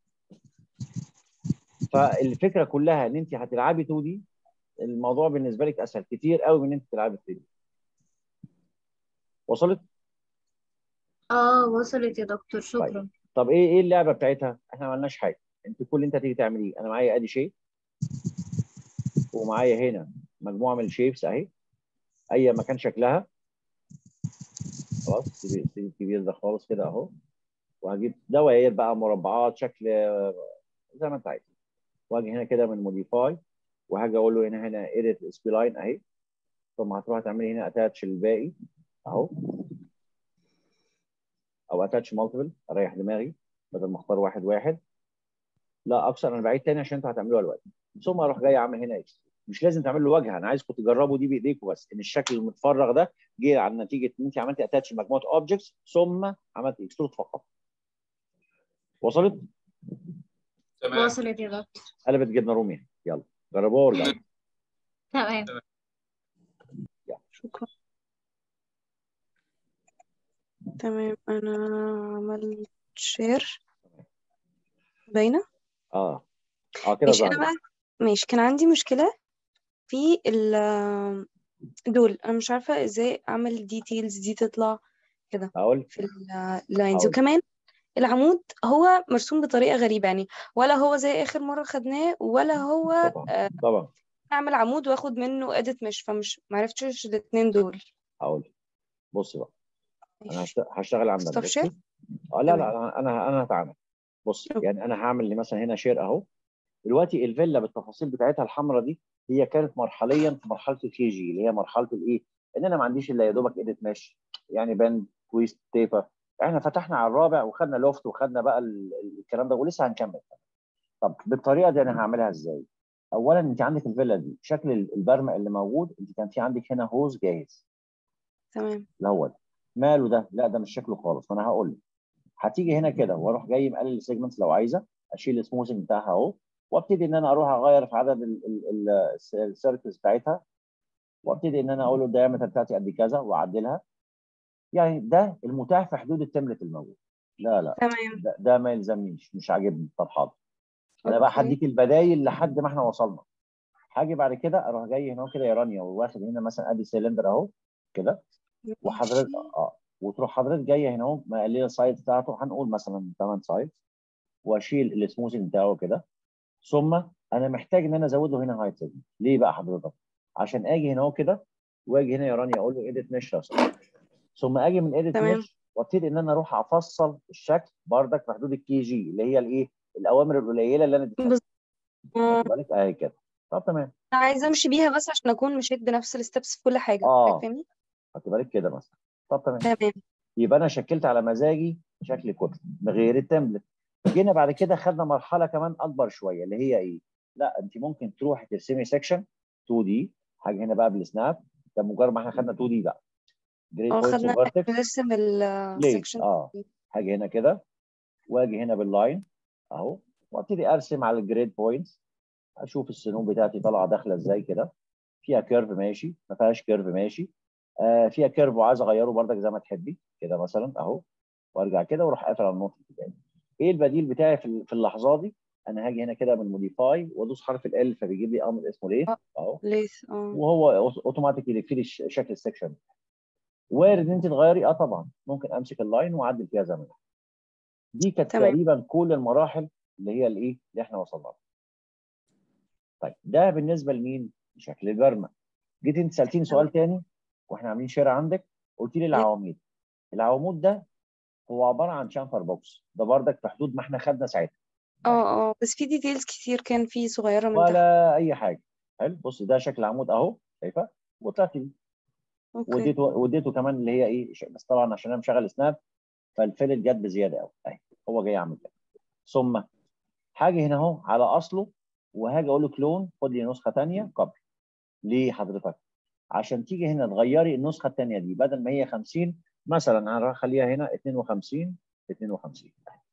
B: فالفكره كلها ان انت هتلعبي 2 دي الموضوع بالنسبه لك اسهل كتير قوي من ان انت تلعبي 3 دي وصلت
F: اه وصلت يا دكتور شكرا
B: طب ايه ايه اللعبه بتاعتها احنا ما عملناش حاجه انت كل اللي انت هتيجي تعمليه انا معايا ادي شيء ومعايا هنا مجموعه من الشيبس اهي اي مكان شكلها خلاص سيب سيب الكبير ده خالص كده اهو وهجيب دوائر بقى مربعات شكل زي ما انت عايز واجي هنا كده من موديفاي وهاجي اقول له هنا هنا ايديت سبي لاين اهي ثم هتروح تعملي هنا اتاتش الباقي اهو او اتاتش مالتيبل اريح دماغي بدل ما اختار واحد واحد لا اكثر انا بعيد تاني عشان انتوا هتعملوها دلوقتي ثم اروح جاي عامل هنا اكس مش لازم تعمل له وجهه انا عايزكم تجربوا دي بايديكم بس ان الشكل المتفرغ ده جه على نتيجه ان انت عملتي اتاتش مجموعه اوبجكتس ثم عملت اكسترود فقط وصلت
E: تمام
F: وصلت يا دكتور
B: قلبت جبنه رومي يلا جربوها وارجعوا
F: تمام
A: شكرا تمام انا عملت شير باينة
B: اه اه كده
A: ماشي انا
B: ظهرت
A: بقى ماشي كان عندي مشكلة في ال دول انا مش عارفة ازاي اعمل الديتيلز دي تطلع كده
B: هقول
A: في اللاينز
B: هقول
A: وكمان العمود هو مرسوم بطريقة غريبة يعني ولا هو زي آخر مرة خدناه ولا هو
B: طبعا
A: آه،
B: طبعا
A: أعمل عمود وآخد منه edit مش فمش معرفتش الاتنين دول
B: هقول بصي بقى انا
A: ماشي
B: هشت- هشتغل عندك
A: ستوب شير
B: بصي اه لا
A: تمام
B: لا أنا- انا انا هتعامل بصي
A: أوكي.
B: يعني انا هعمل لي مثلا هنا شير اهو دلوقتي الفيلا بالتفاصيل بتاعتها الحمراء دي هي كانت مرحليا في مرحله الكي جي اللي هي مرحله الايه؟ ان انا ما عنديش الا يا دوبك ايديت ماشي يعني بند تويست تيبر احنا فتحنا على الرابع وخدنا لوفت وخدنا بقى ال- ال- الكلام ده ولسه هنكمل طب بالطريقه دي انا هعملها ازاي؟ اولا انت عندك الفيلا دي شكل ال- البرمق اللي موجود انت كان في عندك هنا هوز جاهز
A: تمام
B: اللي هو ده ماله ده؟ لا ده مش شكله خالص فانا هقول لك هتيجي هنا كده واروح جاي مقلل السيجمنتس لو عايزه اشيل السموثنج بتاعها اهو وابتدي ان انا اروح اغير في عدد السيركلز بتاعتها وابتدي ان انا اقول له الدايمتر بتاعتي قد كذا واعدلها يعني ده المتاح في حدود التملت الموجود لا لا
A: تمام
B: ده, ده ما يلزمنيش مش عاجبني طب حاضر انا بقى
A: اوكي
B: هديك البدايل لحد ما احنا وصلنا هاجي بعد كده اروح جاي هنا كده يا رانيا واخد هنا مثلا ادي سيلندر اهو كده وحضرتك
A: ماشي
B: اه وتروح حضرتك جايه هنا اهو مقلله السايز بتاعته هنقول مثلا 8 سايز واشيل السموثنج بتاعه كده ثم انا محتاج ان انا ازود له هنا هايت سيجمنت ليه بقى حضرتك؟ عشان اجي هنا اهو كده واجي هنا يا رانيا اقول له ايديت مش ثم اجي من ايديت
A: تمام
B: مش وابتدي ان انا اروح افصل الشكل بردك في حدود الكي جي اللي هي الايه؟ الاوامر القليله اللي انا اديتها
A: بس
B: خدت بالك اهي كده طب تمام
A: انا عايزه امشي بيها بس عشان اكون مشيت بنفس الستبس في كل حاجه
B: اه
A: فاهمني
B: خدت بالك كده مثلا طب تمام
A: تمام
B: يبقى انا شكلت على مزاجي شكل كتله بغير التمبلت جينا بعد كده خدنا مرحله كمان اكبر شويه اللي هي ايه؟ لا انت ممكن تروحي ترسمي سيكشن 2 دي حاجه هنا بقى بالسناب ده مجرد ما احنا خدنا 2 دي بقى جريد
A: اه
B: بوينتس
A: خدنا
B: وفيرتكس
A: نرسم
B: بليد
A: السكشن
B: اه حاجه هنا كده واجي هنا باللاين اهو وابتدي ارسم على الجريد بوينتس اشوف السنون بتاعتي طالعه داخله ازاي كده فيها كيرف ماشي ما فيهاش كيرف ماشي آه فيها كيرف وعايز اغيره بردك زي ما تحبي كده مثلا اهو وارجع كده واروح قافل على النقطه تاني ايه البديل بتاعي في في اللحظه دي انا هاجي هنا كده من موديفاي وادوس حرف ال فبيجيب لي امر اسمه ليه اهو
A: ليث اه
B: وهو اوتوماتيكلي يلف لي ش- شكل السكشن وارد ان انت تغيري اه طبعا ممكن امسك اللاين واعدل فيها زي ما أنا. دي كانت
A: تمام
B: تقريبا كل المراحل اللي هي الايه اللي احنا وصلنا لها طيب ده بالنسبه لمين؟ لشكل البرمه جيت انت سالتيني سؤال تاني واحنا عاملين شارع عندك قلت لي العواميد العوامود ده هو عباره عن شامفر بوكس ده بردك في حدود ما احنا خدنا ساعتها
A: اه اه بس في ديتيلز كتير كان في صغيره من تحت
B: ولا اي حاجه حلو بص ده شكل عمود اهو شايفه وطلعت بيه
A: اوكي
B: وديته وديته كمان اللي هي ايه ش- بس طبعا عشان انا مشغل سناب فالفيلت جت بزياده قوي اهي هو جاي يعمل كده ثم هاجي هنا اهو على اصله وهاجي اقول له كلون خد لي نسخه ثانيه كوبي ليه حضرتك؟ عشان تيجي هنا تغيري النسخه الثانيه دي بدل ما هي 50 مثلا انا هخليها هنا 52 52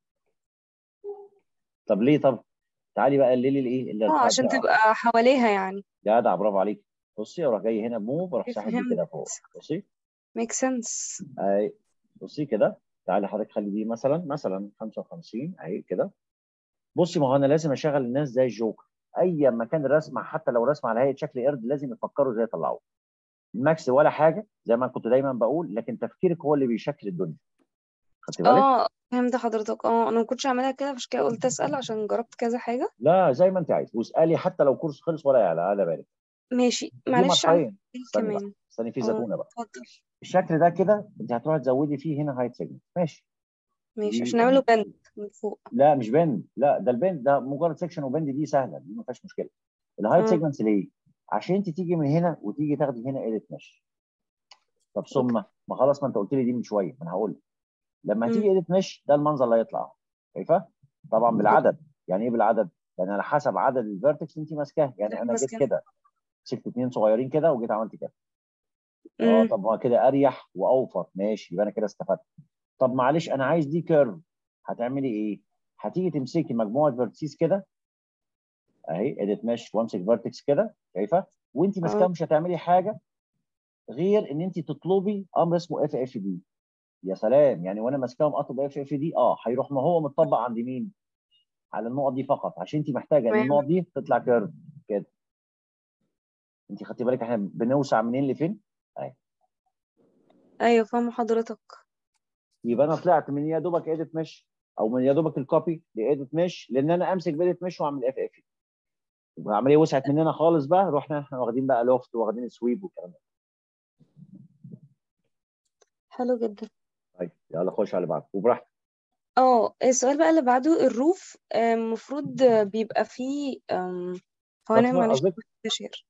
B: طب ليه طب؟ تعالي بقى قللي الايه اللي
A: اه عشان تبقى حواليها يعني
B: جدع برافو عليك بصي اروح جاي هنا موف اروح ساحب دي كده
A: فهمت
B: فوق بصي
A: make sense
B: اهي بصي كده تعالي حضرتك خلي دي مثلا مثلا 55 اهي كده بصي ما هو انا لازم اشغل الناس زي الجوكر اي مكان رسمه حتى لو رسمه على هيئه شكل قرد لازم يفكروا ازاي يطلعوه الماكس ولا حاجه زي ما كنت دايما بقول لكن تفكيرك هو اللي بيشكل الدنيا خدت بالك؟
A: اه فهمت حضرتك اه انا ما كنتش اعملها كده عشان كده قلت اسال عشان جربت كذا حاجه
B: لا زي ما انت عايز واسالي حتى لو كورس خلص ولا على على بالك
A: ماشي
B: دي
A: معلش عندي
B: مرحلين
A: سؤال
B: استني بقى
A: كمان
B: استني في
A: اه
B: زتونه بقى
A: اتفضل
B: الشكل ده كده انت هتروحي تزودي فيه هنا هايت سيجمنت ماشي
A: ماشي
B: دي
A: عشان نعمله بند من فوق
B: لا مش بند لا ده البند ده مجرد سكشن وبند دي سهله دي ما فيهاش مشكله الهايت
A: اه
B: سيجمنتس ليه؟ عشان انت تيجي من هنا وتيجي تاخدي هنا ايديت مش طب ثم ما خلاص ما انت قلت لي دي من شويه ما انا هقول لك لما
A: مم.
B: هتيجي ايديت مش ده المنظر اللي هيطلع شايفه؟ طبعا بالعدد يعني ايه بالعدد؟ يعني على حسب عدد الفيرتكس انت ماسكاه يعني
A: احنا
B: انا جيت
A: ماسكين
B: كده مسكت اثنين صغيرين كده وجيت عملت كده اه
A: مم.
B: طب ما كده اريح واوفر ماشي يبقى انا كده استفدت طب معلش انا عايز دي كيرف هتعملي ايه؟ هتيجي تمسكي مجموعه فيرتسيس كده اهي اديت مش وامسك فيرتكس كده شايفه؟ وانت ماسكاه
A: اه
B: مش هتعملي حاجه غير ان انت تطلبي امر اسمه اف اف دي يا سلام يعني وانا ماسكاهم اطلب اف اف دي اه هيروح ما هو متطبق عند مين؟ على النقط دي فقط عشان انت محتاجه ان
A: تمام
B: النقط دي تطلع كيرف كده انت خدتي بالك احنا بنوسع منين لفين
A: ايوه فاهمة حضرتك
B: يبقى انا طلعت من يا دوبك ايديت مش او من يا دوبك الكوبي لايديت مش لان انا امسك بايديت مش واعمل اف اف يبقى العمليه وسعت مننا خالص بقى رحنا احنا واخدين بقى لوفت واخدين سويب والكلام ده
A: حلو جدا
B: طيب يلا خش على اللي بعده وبراحتك
A: اه السؤال بقى اللي بعده الروف المفروض بيبقى فيه أم، هو انا
B: شطفة
A: معلش
B: قصدك؟
A: بشير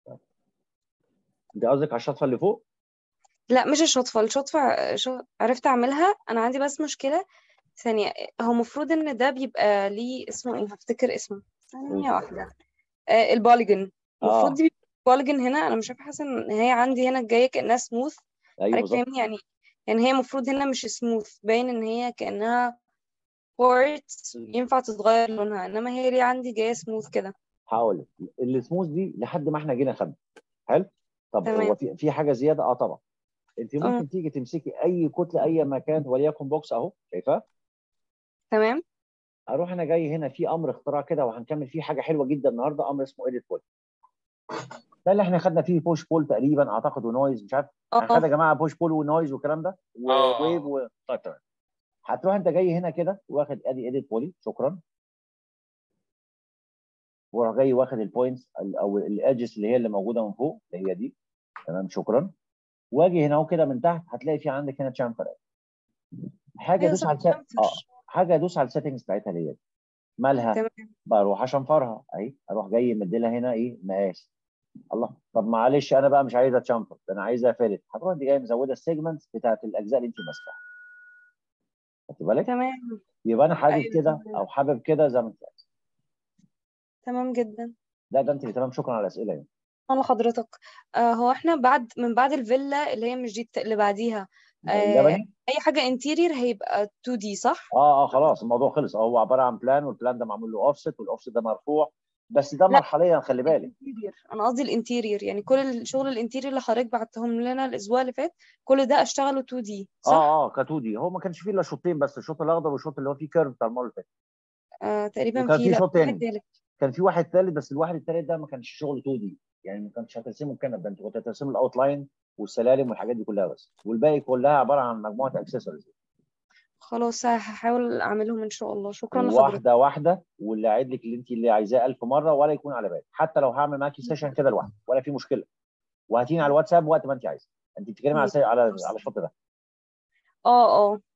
B: انت قصدك على الشطفه اللي فوق
A: لا مش الشطفة الشطفة ش- عرفت اعملها انا عندي بس مشكلة ثانية هو المفروض ان ده بيبقى ليه اسمه ايه هفتكر اسمه ثانية واحدة آه البوليجون المفروض
B: اه
A: دي بوليجون هنا انا مش عارفة حاسة ان هي عندي هنا جاية كأنها سموث
B: ايوه
A: حضرتك
B: بالظبط
A: فاهمني يعني يعني هي المفروض هنا مش سموث باين ان هي كأنها بورت ينفع تتغير لونها انما هي ليه عندي جاية سموث كده
B: هقول لك السموث دي لحد ما احنا جينا خدنا حلو طب هو
A: تمام
B: في في حاجه زياده اه طبعا انت
A: اه
B: ممكن تيجي تمسكي اي كتله اي مكان وليكن بوكس اهو شايفاه
A: تمام
B: اروح انا جاي هنا في امر اختراع كده وهنكمل فيه حاجه حلوه جدا النهارده امر اسمه ايديت بول ده اللي احنا خدنا فيه بوش بول تقريبا اعتقد ونويز مش عارف احنا خدنا
A: اه
B: يا جماعه بوش بول ونويز والكلام ده
E: اه
B: وويف
E: اه
B: و طيب تمام هتروح انت جاي هنا كده واخد ادي ايديت بولي شكرا وراح جاي واخد البوينتس او الاجس اللي هي اللي موجوده من فوق اللي هي دي تمام شكرا واجي هنا اهو كده من تحت هتلاقي في عندك هنا تشامفر حاجه
A: ايوه
B: ادوس
A: صح
B: على السيت اه
A: شامفر
B: حاجه ادوس على السيتنجز بتاعتها اللي هي دي مالها
A: تمام
B: بروح اشنفرها اهي اروح جاي مديلها هنا ايه مقاس الله طب معلش انا بقى مش عايزه تشامفر ده انا عايزها فيلت هتروح انت جاي مزوده السيجمنتس بتاعت الاجزاء اللي انت ماسكاها خدت بالك
A: تمام
B: يبقى انا حابب
A: ايوه
B: كده
A: تمام
B: او حابب كده زي ما انت عايز
A: تمام جدا
B: لا ده انت اللي تمام شكرا على الاسئله يعني
A: على حضرتك آه هو احنا بعد من بعد الفيلا اللي هي مش دي الت- اللي بعديها
B: ده
A: آه
B: اللبني
A: اي حاجه انتيرير هيبقى 2 دي صح
B: اه اه خلاص الموضوع خلص هو عباره عن بلان والبلان ده معمول له اوفست والاوفست ده مرفوع بس ده
A: لا
B: مرحليا خلي بالك
A: الانتيرير انا قصدي الانتيرير يعني كل الشغل الانتيرير اللي حضرتك بعتهم لنا الاسبوع اللي فات كل ده اشتغله 2 دي صح
B: اه اه كاتودي هو ما كانش فيه الا شوطين بس الشوط الاخضر والشوط اللي هو فيه كيرف بتاع المره اللي فاتت
A: آه تقريبا
B: وكان
A: في
B: في
A: لا
B: شوط
A: في واحد
B: تاني
A: تالت
B: كان في واحد ثالث بس الواحد الثالث ده ما كانش شغل 2 دي يعني ما كانش هترسمه الكنب ده انت كنت هترسم الاوت لاين والسلالم والحاجات دي كلها بس والباقي كلها عباره عن مجموعه اكسسوارز
A: خلاص هحاول اعملهم ان شاء الله شكرا لحضرتك
B: واحده واحده واللي اعيد لك اللي انت اللي عايزاه 1000 مره ولا يكون على بالك حتى لو هعمل معاكي سيشن كده لوحدك ولا في مشكله وهاتيني على الواتساب وقت ما انت عايزه انت بتتكلمي على سي... على على الشوط ده
A: اه اه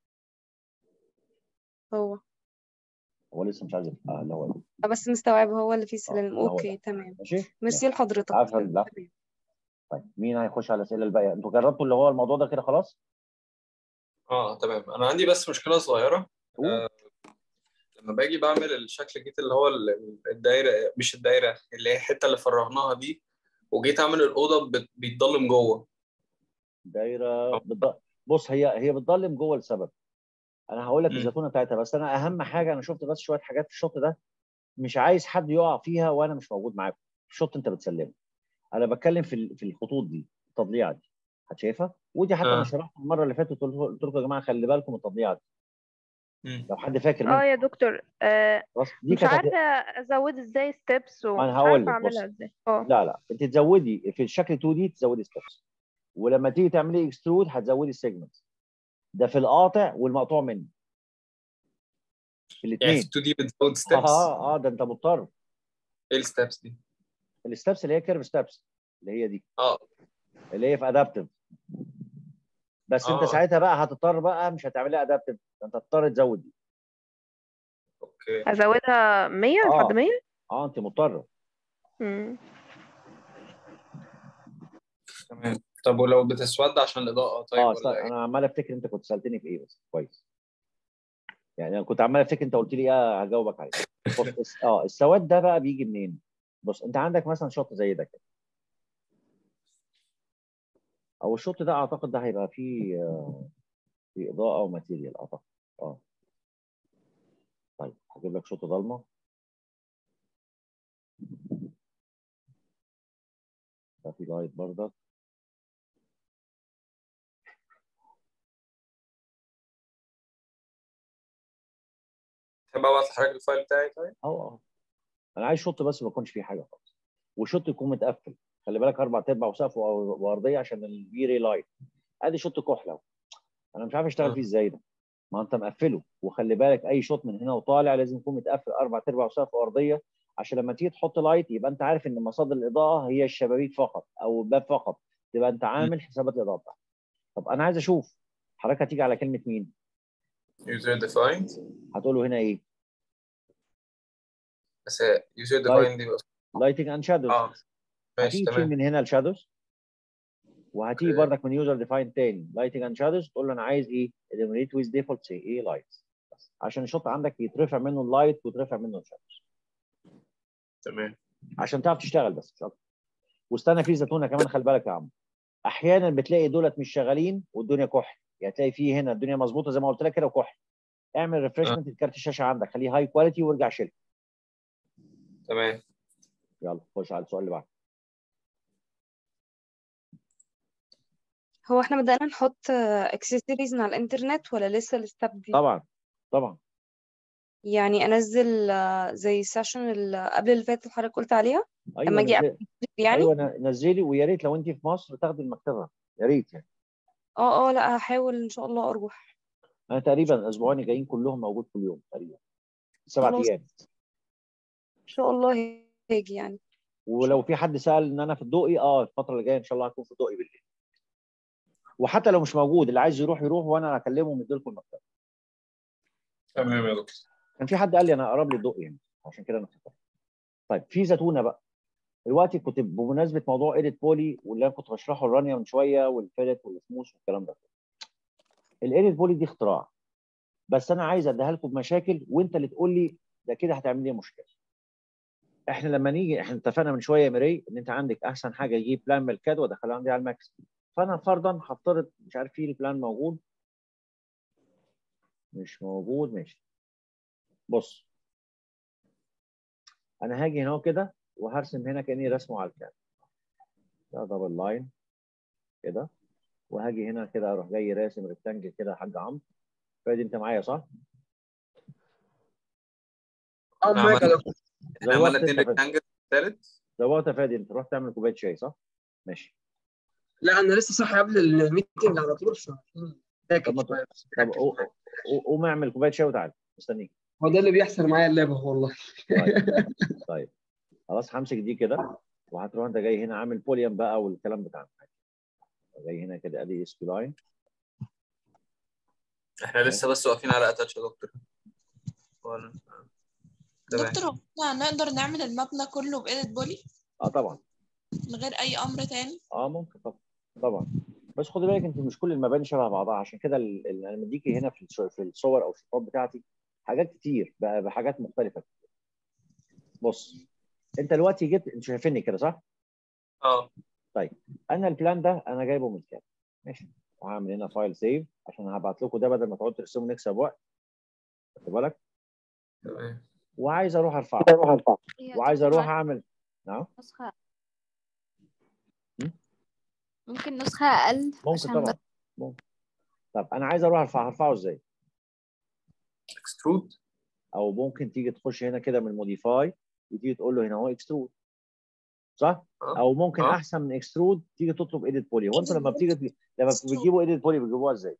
A: هو
B: هو لسه مش عايز يفتح. اه اللي هو ده.
A: آه، بس مستوعب هو اللي فيه
B: اه
A: سلم
B: اللي هو
A: اوكي
B: ده
A: تمام
B: ماشي
A: ميرسي
B: ماشي
A: لحضرتك
B: عفوا لا
A: تمام
B: طيب مين هيخش على الاسئله الباقيه انتوا جربتوا اللي هو الموضوع ده كده خلاص
E: اه تمام انا عندي بس مشكله صغيره
B: قول
E: آه لما باجي بعمل الشكل جيت اللي هو ال- الدايره مش الدايره اللي هي الحته اللي فرغناها دي وجيت اعمل الاوضه بت- بيتضلم جوه
B: دايره بتض... بص هي هي بتضلم جوه لسبب انا هقول لك
E: مم.
B: الزتونه بتاعتها بس انا اهم حاجه انا شفت بس شويه حاجات في الشوط ده مش عايز حد يقع فيها وانا مش موجود معاكم الشوط انت بتسلمه انا بتكلم في ال- في الخطوط دي التضليعه دي هتشايفها ودي حتى انا
E: اه
B: شرحت المره اللي فاتت قلت قلت لكم يا جماعه خلي بالكم من التضليعه دي
E: مم.
B: لو حد فاكر
H: اه
B: منكم
H: يا دكتور آه
B: خلاص دي
H: مش
B: كانت هت-
H: عارفة ازود ازاي ستيبس
B: ما
H: ومش
B: انا هقول
H: عارفة
B: لك
H: اعملها
B: بص
H: ازاي اه
B: لا لا انت تزودي في الشكل 2 دي تزودي ستيبس ولما تيجي تعملي اكسترود هتزودي السيجمنت ده في القاطع والمقطوع منه في
E: يعني
B: الاثنين
E: في 2 دي بتزود ستيبس
B: اه اه ده انت مضطر
E: ايه الستيبس دي؟
B: الستبس اللي هي كيرف ستبس اللي هي دي
E: اه
B: اللي هي في ادابتيف بس انت
E: اه
B: ساعتها بقى هتضطر بقى مش هتعملها ادابتيف انت هتضطر تزود دي
E: اوكي
H: ازودها 100 لحد
B: اه
H: 100
B: اه انت مضطر
H: مم.
E: تمام طب ولو بتسود عشان الاضاءه طيب
B: اه
E: ولا
B: استنى
E: ايه؟
B: انا عمال افتكر انت كنت سالتني في ايه بس كويس يعني انا كنت عمال افتكر انت قلت لي ايه هجاوبك عليه بص الس- اه السواد ده بقى بيجي منين؟ بص انت عندك مثلا شوط زي ده كده او الشوط ده اعتقد ده هيبقى فيه آه، فيه اضاءه وماتيريال اعتقد اه طيب هجيب لك شوط ضلمه ده فيه لايت برضك
E: تحب ابعت لحضرتك الفايل بتاعي طيب؟
B: اه اه انا عايز شوط بس ما يكونش فيه حاجه خالص وشوط يكون متقفل خلي بالك اربع ارباع وسقف وأر- وارضيه عشان الفي ري لايت ادي شوط كحله انا مش عارف اشتغل
E: آه.
B: فيه ازاي ده ما انت مقفله وخلي بالك اي شوط من هنا وطالع لازم يكون متقفل اربع ارباع وسقف وارضيه عشان لما تيجي تحط لايت يبقى انت عارف ان مصادر الاضاءه هي الشبابيك فقط او الباب فقط تبقى انت عامل حسابات الاضاءه بتاعتك طب انا عايز اشوف حضرتك هتيجي على كلمه مين
E: user defined
B: هتقول له هنا ايه
E: بس هي user defined دي بس
B: لايتنج اند شادوز
E: اه ماشي
B: هتيجي تشيل
E: تمام
B: من هنا الشادوز وهتيجي
E: اوكي.
B: بردك من يوزر ديفاين تاني لايتنج اند شادوز تقول له انا عايز ايه eliminate with default say ايه لايتس عشان الشوط عندك يترفع منه اللايت ويترفع منه الشادوز
E: تمام
B: عشان تعرف تشتغل بس مش اكتر واستنى في زيتونه كمان خلي بالك يا عم احيانا بتلاقي دولت مش شغالين والدنيا كحل يعني تلاقي في هنا الدنيا مظبوطه زي ما قلت لك كده وكحل اعمل ريفرشمنت لكارت الشاشه عندك خليه هاي كواليتي وارجع شيل
E: تمام
B: يلا خش على السؤال اللي بعده
A: هو احنا بدأنا نحط اكسسوارز على الانترنت ولا لسه الستاب دي
B: طبعا طبعا
A: يعني انزل آه، زي السيشن اللي قبل اللي فاتت اللي حضرتك قلت عليها
B: ايوه
A: لما اجي
B: نزل-
A: أبتدي يعني
B: ايوه ن- نزلي ويا ريت لو انت في مصر تاخدي المكتبه يا ريت يعني
A: اه اه لا هحاول ان شاء الله اروح
B: انا تقريبا الاسبوعين الجايين كلهم موجود كل يوم تقريبا سبع
A: خلاص.
B: ايام
A: ان شاء الله هاجي يعني
B: ولو في حد سال ان انا في الدقي اه الفتره اللي جايه ان شاء الله هكون في الدقي بالليل وحتى لو مش موجود اللي عايز يروح يروح وانا هكلمه ومدي لكم المكتبه
E: تمام يا دكتور
B: كان في حد قال لي انا اقرب لي الدقي يعني عشان كده انا افتكرت طيب في زيتونه بقى دلوقتي كنت بمناسبه موضوع ايديت بولي واللي انا كنت بشرحه الرانيا من شويه والفلت والسموث والكلام ده الايديت بولي دي اختراع بس انا عايز اديها لكم بمشاكل وانت اللي تقول لي ده كده هتعمل لي مشكله احنا لما نيجي احنا اتفقنا من شويه يا ميري ان انت عندك احسن حاجه يجيب بلان من الكاد وادخلها عندي على الماكس فانا فرضا هفترض مش عارف في البلان موجود مش موجود ماشي بص انا هاجي هنا كده وهرسم هنا كاني رسمه على الكاد ده دبل لاين كده وهاجي هنا كده اروح جاي راسم ريكتانجل كده يا حاج عمرو فادي انت معايا صح؟
G: اه
E: احنا
G: معاك يا
E: عملنا
G: دكتور
E: احنا
B: زوقت
E: عملنا اتنين
B: انت فادي
E: ريكتانجل ثالث
B: زوقت يا فادي انت رحت تعمل كوبايه شاي صح؟ ماشي
G: لا انا لسه صاحي قبل الميتنج على طول ف
B: طب
G: ساكت
B: ما
G: شويه بس
B: طب قو- قو- قوم اعمل كوبايه شاي وتعالى مستنيك
G: هو ده اللي بيحصل معايا اللعبه والله
B: طيب طيب خلاص همسك دي كده وهتروح انت جاي هنا عامل بوليوم بقى والكلام بتاعنا جاي هنا كده ادي اس بي لاين
E: احنا لسه بس واقفين على اتاتش يا دكتور ولا- تمام
C: دكتور هو احنا نقدر نعمل المبنى كله بإيديت بولي
B: اه طبعا
C: من غير أي أمر تاني
B: اه ممكن طبعا طبعا بس خدي بالك انت مش كل المباني شبه بعضها عشان كده ال- ال- انا مديكي هنا في الصور- في الصور او الشطات بتاعتي حاجات كتير بقى بحاجات مختلفه بص انت دلوقتي جيت انتوا شايفيني كده صح؟
E: اه
B: انا البلان ده انا جايبه من كام ماشي وهعمل هنا فايل سيف عشان هبعت لكم ده بدل ما تقعدوا ترسموا نكسب وقت خد بالك
E: تمام
B: وعايز اروح ارفعه
D: هي
B: وعايز
D: دكتور
B: اروح
D: معاك
B: اعمل نعم
D: نسخة
B: م?
D: ممكن نسخة أقل
B: ممكن
D: عشان
B: طبعا
D: بس
B: ممكن طب انا عايز اروح ارفعه هرفعه ازاي
E: اكسترود
B: او ممكن تيجي تخش هنا كده من موديفاي وتيجي تقول له هنا هو اكسترود صح
E: اه
B: او ممكن
E: اه
B: احسن من اكسترود تيجي تطلب ايديت بولي هو انتوا لما بتيجي لما
C: Extrude.
B: بتجيبوا ايديت بولي بتجيبوها ازاي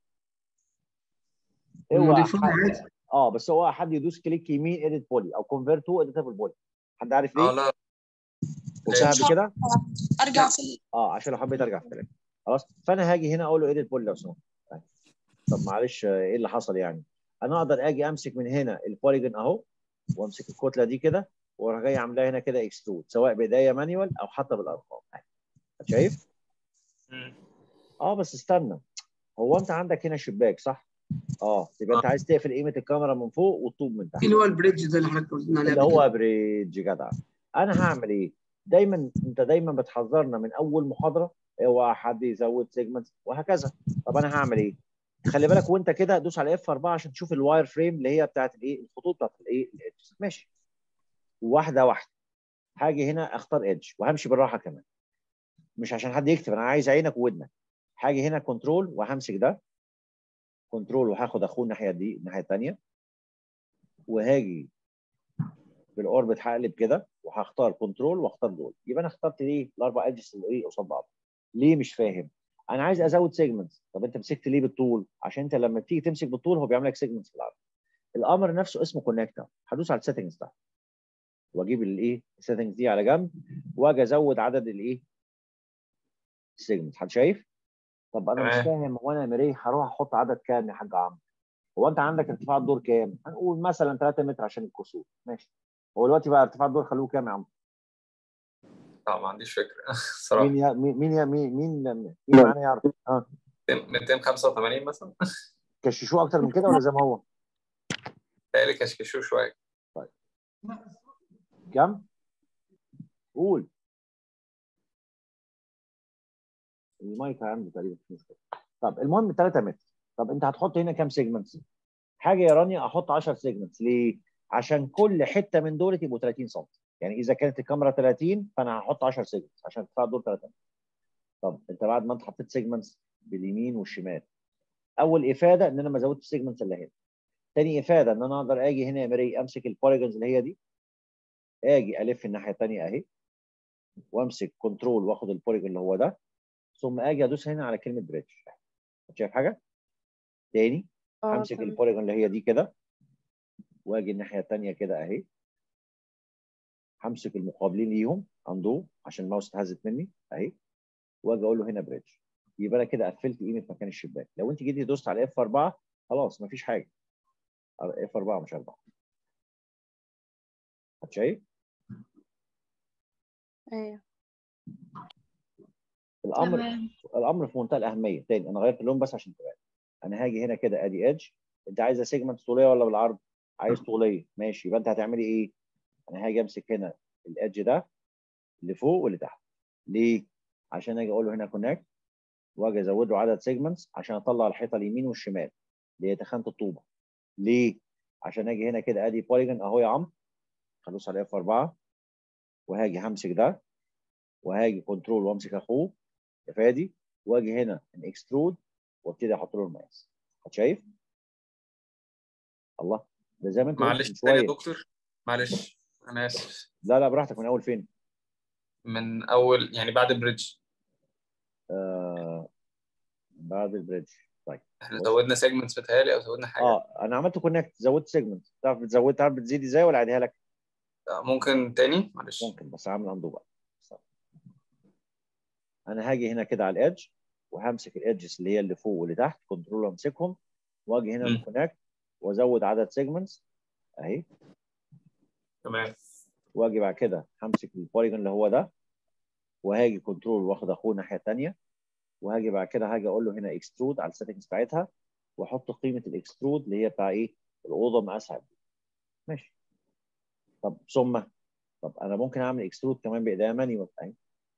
B: اوعى
G: الموديفاي
B: حد
G: عادي
B: اه بس هو حد يدوس كليك يمين ايديت بولي او كونفيرت تو اديتابل بولي حد عارف
E: اه
B: ليه؟
E: لا
B: قلتها
C: مش
B: قبل كده؟
C: أرجع
B: لا
C: في ال...
B: اه عشان لو حبيت ارجع في كلامي خلاص فانا هاجي هنا اقول له ايديت بولي لو سمحت طيب. طب معلش آه، ايه اللي حصل يعني؟ انا اقدر اجي امسك من هنا البوليجون اهو وامسك الكتله دي كده واروح جاي عاملاها هنا كده اكسترود سواء بايديا مانيوال او حتى بالارقام شايف؟
E: مم.
B: اه بس استنى هو انت عندك هنا شباك صح؟ اه يبقى انت
E: اه
B: عايز تقفل قيمه الكاميرا من فوق والطوب من تحت
G: اللي هو البريدج ده اللي حضرتك قلنا عليه
B: اللي
G: قبل
B: هو
G: كده
B: بريدج جدع انا هعمل ايه؟ دايما انت دايما بتحذرنا من اول محاضره اوعى حد يزود سيجمنت وهكذا طب انا هعمل ايه؟ خلي بالك وانت كده دوس على اف 4 عشان تشوف الواير فريم اللي هي بتاعت الايه؟ الخطوط بتاعت الايه؟ الإدج. ماشي واحده واحده هاجي هنا اختار ايدج وهمشي بالراحه كمان مش عشان حد يكتب انا عايز عينك وودنك هاجي هنا كنترول وهمسك ده كنترول وهاخد اخوه الناحيه دي الناحيه الثانيه وهاجي في الاوربت هقلب كده وهختار كنترول واختار دول يبقى انا اخترت ليه الاربع ايدجز اللي ايه قصاد بعض ليه مش فاهم انا عايز ازود سيجمنتس طب انت مسكت ليه بالطول عشان انت لما بتيجي تمسك بالطول هو بيعمل لك سيجمنتس في العرض الامر نفسه اسمه كونكتور هدوس على السيتنجز ده واجيب الايه السيتنجز دي على جنب واجي ازود عدد الايه السيجمنتس حد شايف طب انا مش
E: تمام.
B: فاهم هو انا مريه هروح احط عدد كام يا حاج عمرو هو انت عندك ارتفاع الدور كام هنقول مثلا 3 متر عشان الكسور ماشي هو دلوقتي بقى ارتفاع الدور خلوه كام يا عم
E: لا ما عنديش فكره صراحه
B: مين يا مين مين يا مين مين, مين معانا يعرف اه
E: 285 مثلا
B: كششوه اكتر من كده ولا زي ما هو
E: تهيألي كشكشوه شويه
B: كام قول المايك عنده تقريبا مش مشكله طب المهم 3 متر طب انت هتحط هنا كام سيجمنتس حاجه يا رانيا احط 10 سيجمنتس ليه عشان كل حته من دول يبقوا 30 سم يعني اذا كانت الكاميرا 30 فانا هحط 10 سيجمنتس عشان ارتفاع الدور 3 متر طب انت بعد ما انت حطيت سيجمنتس باليمين والشمال اول افاده ان انا ما زودتش السيجمنتس اللي هنا تاني افاده ان انا اقدر اجي هنا يا مري امسك البوليجونز اللي هي دي اجي الف الناحيه الثانيه اهي وامسك كنترول واخد البوليجون اللي هو ده ثم اجي ادوس هنا على كلمه بريدج شايف حاجه تاني
A: اه
B: همسك
A: تمام.
B: البوليجون اللي هي دي كده واجي الناحيه الثانيه كده اهي همسك المقابلين ليهم اندو عشان الماوس اتهزت مني اهي واجي اقول له هنا بريدج يبقى انا كده قفلت قيمه مكان الشباك لو انت جيتي دوست على اف 4 خلاص مفيش حاجه اف 4 مش 4 شايف
A: ايوه
B: الامر
F: تمام
B: الامر في منتهى الاهميه تاني انا غيرت اللون بس عشان تبان انا هاجي هنا كده ادي ايدج انت عايزه سيجمنت طوليه ولا بالعرض عايز طوليه ماشي يبقى انت هتعملي ايه انا هاجي امسك هنا الايدج ده اللي فوق واللي تحت ليه عشان اجي اقول له هنا كونكت واجي ازود له عدد سيجمنتس عشان اطلع الحيطه اليمين والشمال اللي هي تخانه الطوبه ليه عشان اجي هنا كده ادي بوليجون اهو يا عم هدوس على اف 4 وهاجي همسك ده وهاجي كنترول وامسك اخوه يا فادي واجي هنا اكسترود وابتدي احط له المقاس شايف؟ الله ده زي ما انت قلت من
E: معلش تاني يا
B: شويه
E: دكتور معلش انا اسف
B: لا لا براحتك من اول فين؟
E: من اول يعني بعد البريدج
B: آه بعد البريدج طيب
E: احنا
B: بص.
E: زودنا سيجمنتس بتهيألي او زودنا حاجه
B: اه انا عملت كونكت زودت سيجمنت تعرف بتزود تعرف بتزيد ازاي ولا اعيدها لك؟
E: ممكن تاني معلش
B: ممكن بس هعمل اندو بقى انا هاجي هنا كده على الادج وهمسك الادجز اللي هي اللي فوق واللي تحت كنترول امسكهم واجي هنا
E: مم.
B: كونكت وازود عدد سيجمنتس اهي
E: تمام
B: واجي بعد كده همسك البوليجون اللي هو ده وهاجي كنترول واخد اخوه الناحيه الثانيه وهاجي بعد كده هاجي اقول له هنا اكسترود على السيتنجز بتاعتها واحط قيمه الاكسترود اللي هي بتاع ايه الاوضه مقاسها قد إيه. ماشي طب ثم طب انا ممكن اعمل اكسترود كمان بايديا مانيوال اهي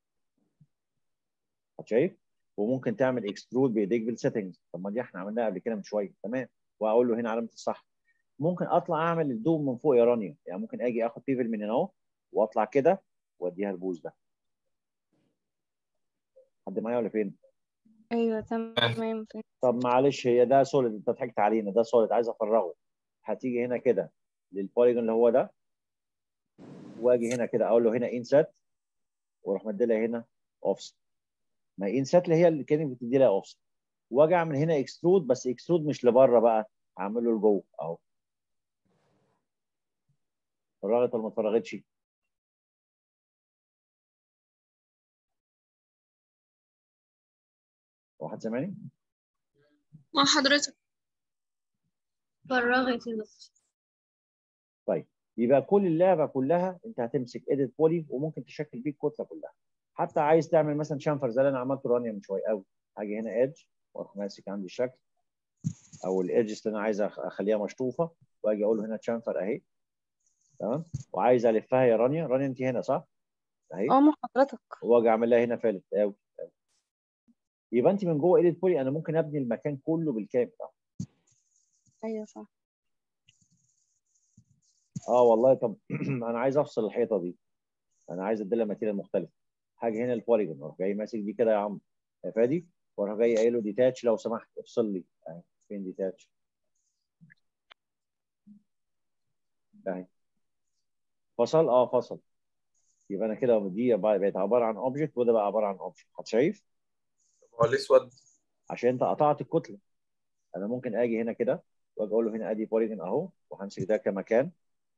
B: شايف وممكن تعمل اكسترود بايديك بالسيتنجز طب ما دي احنا عملناها قبل كده من شويه تمام واقول له هنا علامه الصح ممكن اطلع اعمل الدوم من فوق يا رانيا يعني ممكن اجي اخد بيفل من هنا اهو واطلع كده واديها البوز ده حد معايا ولا فين؟
A: ايوه تمام فهمت.
B: طب معلش هي ده سوليد انت ضحكت علينا ده سوليد عايز افرغه هتيجي هنا كده للبوليجون اللي هو ده واجي هنا كده اقول له هنا انسات واروح مديلها هنا اوفست ما انسات اللي هي اللي كانت بتدي لها اوفست واجي اعمل هنا اكسترود بس اكسترود مش لبره بقى هعمله لجوه اهو فرغت ولا ما اتفرغتش؟ واحد سامعني؟
C: مع حضرتك
F: فرغت يا دكتور
B: طيب يبقى كل اللعبه كلها انت هتمسك اديت بولي وممكن تشكل بيه الكتله كلها حتى عايز تعمل مثلا شامفر زي اللي انا عملته رانيا من شويه قوي هاجي هنا ايدج واروح ماسك عندي الشكل او الايدجز اللي انا عايز أخ- اخليها مشطوفه واجي اقول له هنا شامفر اهي تمام وعايز الفها يا رانيا رانيا انت هنا صح؟ اهي
A: اه مع حضرتك
B: واجي اعمل لها هنا فالت قوي يبقى انت من جوه اديت بولي انا ممكن ابني المكان كله بالكامل
A: ايوه صح
B: اه والله طب انا عايز افصل الحيطه دي انا عايز اديلها ماتيريال مختلف حاجه هنا البوليجون اروح جاي ماسك دي كده يا عم يا فادي واروح جاي قايل له ديتاتش لو سمحت افصل لي اهي فين ديتاتش اهي فصل اه فصل يبقى انا كده دي بقت عباره عن اوبجكت وده بقى عباره عن اوبجكت حد شايف
E: هو الاسود
B: عشان انت قطعت الكتله انا ممكن اجي هنا كده واجي اقول له هنا ادي بوليجون اهو وهمسك ده كمكان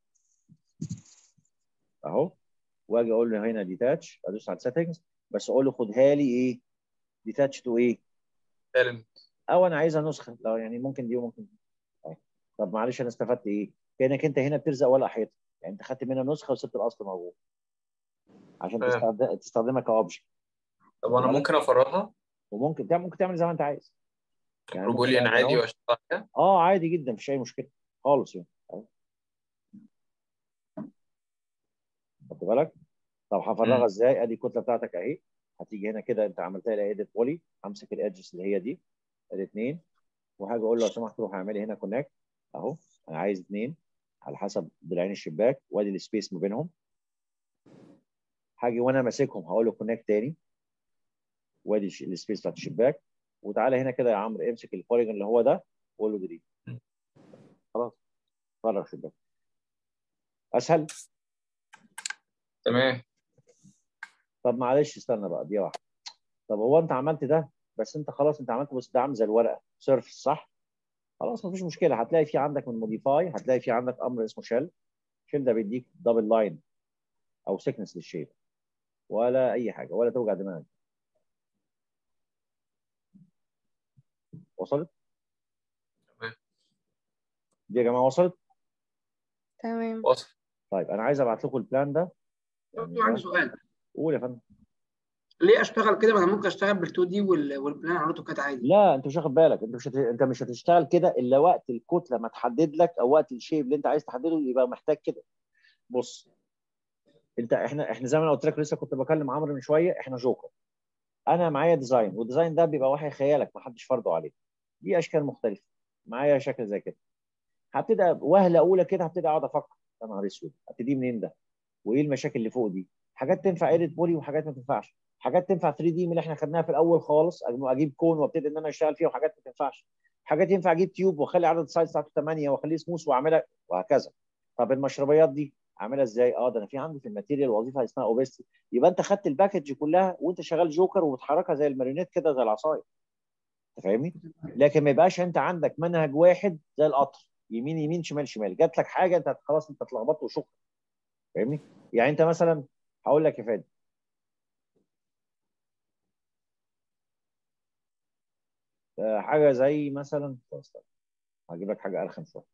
B: اهو واجي اقول له هنا ديتاتش ادوس على السيتنجز بس اقول له خدها لي ايه ديتاتش تو ايه
E: element
B: او انا عايزها نسخه لو يعني ممكن دي وممكن دي طيب. طب معلش انا استفدت ايه كانك انت هنا بترزق ولا حيطه يعني انت خدت منها نسخه وسبت الاصل موجود عشان
E: فاهم.
B: تستخدم تستخدمها كاوبجكت
E: طب انا ممكن افرغها
B: وممكن تعمل ممكن تعمل زي ما انت عايز يعني ممكن
E: بوليان
B: تعمل
E: عادي
B: أهو.
E: واشتغل عليها
B: اه عادي جدا مفيش اي مشكله خالص يعني أهو. خدت بالك طب هفرغها
E: مم.
B: ازاي ادي الكتله بتاعتك اهي هتيجي هنا كده انت عملتها لها ايديت بولي همسك الادجز اللي هي دي الاثنين وهاجي اقول له لو سمحت روح اعمل لي هنا كونكت اهو انا عايز اثنين على حسب ضلعين الشباك وادي السبيس ما بينهم هاجي وانا ماسكهم هقول له كونكت تاني وادي الش- السبيس بتاعت الشباك وتعالى هنا كده يا عمرو امسك البوليجون اللي هو ده وقول له ديليت خلاص فرغ شباك اسهل
E: تمام
B: طب معلش استنى بقى دي واحده طب هو انت عملت ده بس انت خلاص انت عملت بس ده عامل زي الورقه سيرفس صح خلاص مفيش مشكله هتلاقي في عندك من موديفاي هتلاقي في عندك امر اسمه شيل شيل ده بيديك دبل لاين او سيكنس للشيب ولا اي حاجه ولا توجع دماغك وصلت
E: تمام.
B: دي يا جماعه وصلت
A: تمام
E: وصل
B: طيب انا عايز ابعت لكم البلان ده
G: دكتور عندي سؤال
B: قول يا فندم
G: ليه اشتغل كده ما انا ممكن اشتغل بال 2 دي والبلان على الاوتوكاد عادي
B: لا انت مش واخد بالك انت مش هت... انت مش هتشتغل كده الا وقت الكتله ما تحدد لك او وقت الشيب اللي انت عايز تحدده يبقى محتاج كده بص انت احنا احنا زي ما انا قلت لك لسه كنت بكلم عمرو من شويه احنا جوكر انا معايا ديزاين والديزاين ده بيبقى وحي خيالك ما حدش فرضه عليه دي اشكال مختلفه معايا شكل زي كده هبتدي وهله اولى كده هبتدي اقعد افكر يا نهار اسود ابتدي منين ده وايه المشاكل اللي فوق دي حاجات تنفع ايديت بولي وحاجات ما تنفعش حاجات تنفع 3 دي من اللي احنا خدناها في الاول خالص أجم- اجيب كون وابتدي ان انا اشتغل فيها وحاجات ما تنفعش حاجات ينفع اجيب تيوب واخلي عدد السايز بتاعته 8 واخليه سموث واعملها وهكذا طب المشربيات دي اعملها ازاي اه ده انا في عندي في الماتيريال وظيفه اسمها اوبستي يبقى انت خدت الباكج كلها وانت شغال جوكر وبتحركها زي الماريونيت كده زي العصايه انت فاهمني لكن ما يبقاش انت عندك منهج واحد زي القطر يمين يمين شمال شمال جات لك حاجه انت خلاص انت اتلخبطت وشكرا فاهمني يعني انت مثلا هقول لك يا فادي آه، حاجه زي مثلا طب استنى. هجيب لك حاجه ارخم شويه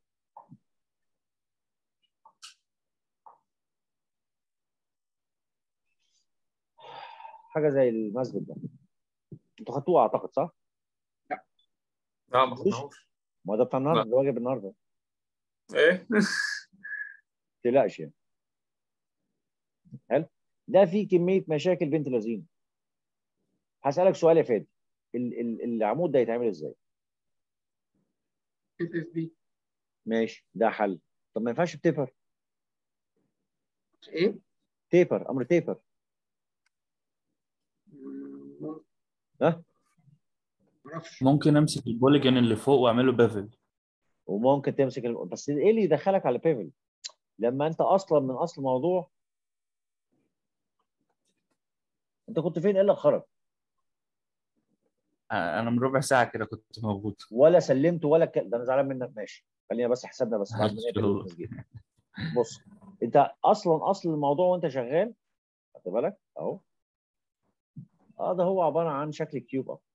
B: حاجه زي المسجد ده انتوا خدتوه اعتقد صح؟
E: لا ما خدناهوش
B: ما ده بتاع النهارده
E: لا.
B: ده واجب النهارده
E: ايه
B: ما تقلقش يعني حلو ده فيه كميه مشاكل بنت لذينه هسالك سؤال يا فادي ال- ال- العمود ده يتعمل ازاي؟
G: اف اف بي
B: ماشي ده حل طب ما ينفعش بتيبر
G: ايه؟
B: تيبر امر تيبر
G: مم،
B: ها
G: معرفش
I: ممكن امسك البوليجون اللي فوق واعمله بيفل
B: وممكن تمسك ال... بس ايه اللي يدخلك على بيفل لما انت اصلا من اصل الموضوع انت كنت فين ايه اللي خرج
I: انا من ربع ساعه كده كنت موجود
B: ولا سلمت ولا ك... ده انا زعلان منك ماشي خلينا بس حسابنا بس بعد ما
I: معلش
B: نقفل
I: والله.
B: التسجيل بص انت اصلا اصل الموضوع وانت شغال خدت بالك اهو اه ده هو عباره عن شكل كيوب اه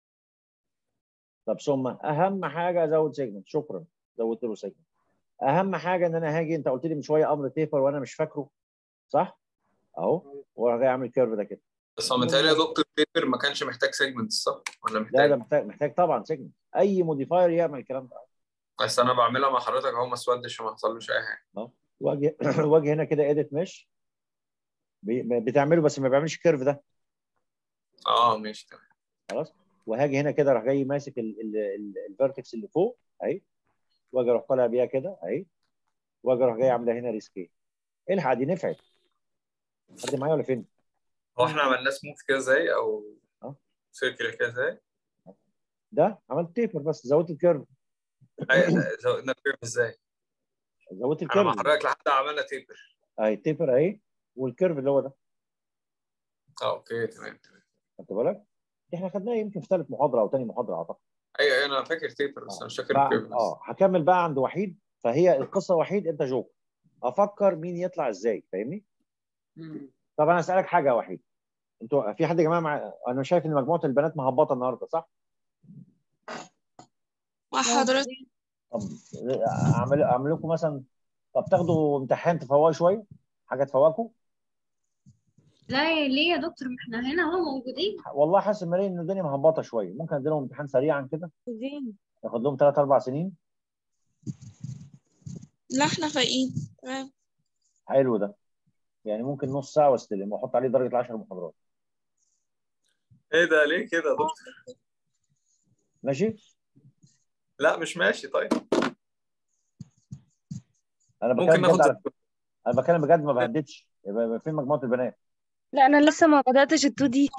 B: طب ثم اهم حاجه ازود سيجمنت شكرا زودت له سيجمنت اهم حاجه ان انا هاجي انت قلت لي من شويه امر تيبر وانا مش فاكره صح اهو وانا جاي اعمل كيرف ده كده
E: بس هو متهيألي يا دكتور بيبر ما كانش محتاج سيجمنت صح ولا
B: لا
E: محتاج
B: ده محتاج محتاج طبعا سيجمنت اي موديفاير يعمل الكلام ده
E: بس انا بعملها مع حضرتك اهو ما اسودش وما حصلوش اي حاجه
B: واجي واجي هنا كده ايديت مش بتعمله بس ما بيعملش الكيرف ده
E: اه ماشي تمام
B: خلاص وهاجي هنا كده راح جاي ماسك الفيرتكس اللي فوق اهي واجي اروح طالع بيها كده اهي واجي اروح جاي عامله هنا ريسكي الحق دي نفعت حد معايا ولا فين؟
E: هو احنا عملناه سموث كده ازاي او
B: اه.
E: سيركل كده ازاي؟
B: ده عملت تيبر بس زودت الكيرف
E: أي- زودنا الكيرف ازاي؟
B: زودت
E: انا مع
B: الكيرف
E: حضرتك لحد عملنا تيبر
B: اهي التيبر اهي والكيرف اللي هو ده
E: اه اوكي تمام تمام
B: خدت بالك؟ احنا خدناها يمكن في ثالث محاضره او ثاني محاضره اعتقد
E: ايوه أيوة، انا فاكر تيبر بس انا مش فاكر
B: بقى-
E: الكيرف
B: اه هكمل بقى عند وحيد فهي القصه وحيد انت جوكر افكر مين يطلع ازاي فاهمني؟
G: مم.
B: طب انا اسالك حاجه يا وحيد انتوا في حد يا جماعه مع... انا شايف ان مجموعه البنات مهبطه النهارده صح؟
C: مع حضرتك
B: طب اعمل اعمل لكم مثلا طب تاخدوا امتحان تفوقوا شويه حاجه تفوقكم
F: لا يا- ليه يا دكتور ما احنا هنا اهو موجودين
B: والله حاسس مريم ان الدنيا مهبطه شويه ممكن ادي لهم امتحان سريعا كده
A: موجودين.
B: ياخد لهم ثلاث اربع سنين
C: لا احنا فايقين تمام
B: حلو ده يعني ممكن نص ساعه واستلم واحط عليه درجه 10 محاضرات
E: ايه ده ليه كده يا دكتور؟
B: ماشي
E: لا مش ماشي طيب
B: انا
E: ممكن
B: بتكلم
E: ناخد
B: بجد على... انا بتكلم بجد ما بهددش يبقى يبقى فين مجموعه البنات
A: لا انا لسه ما بداتش التو دي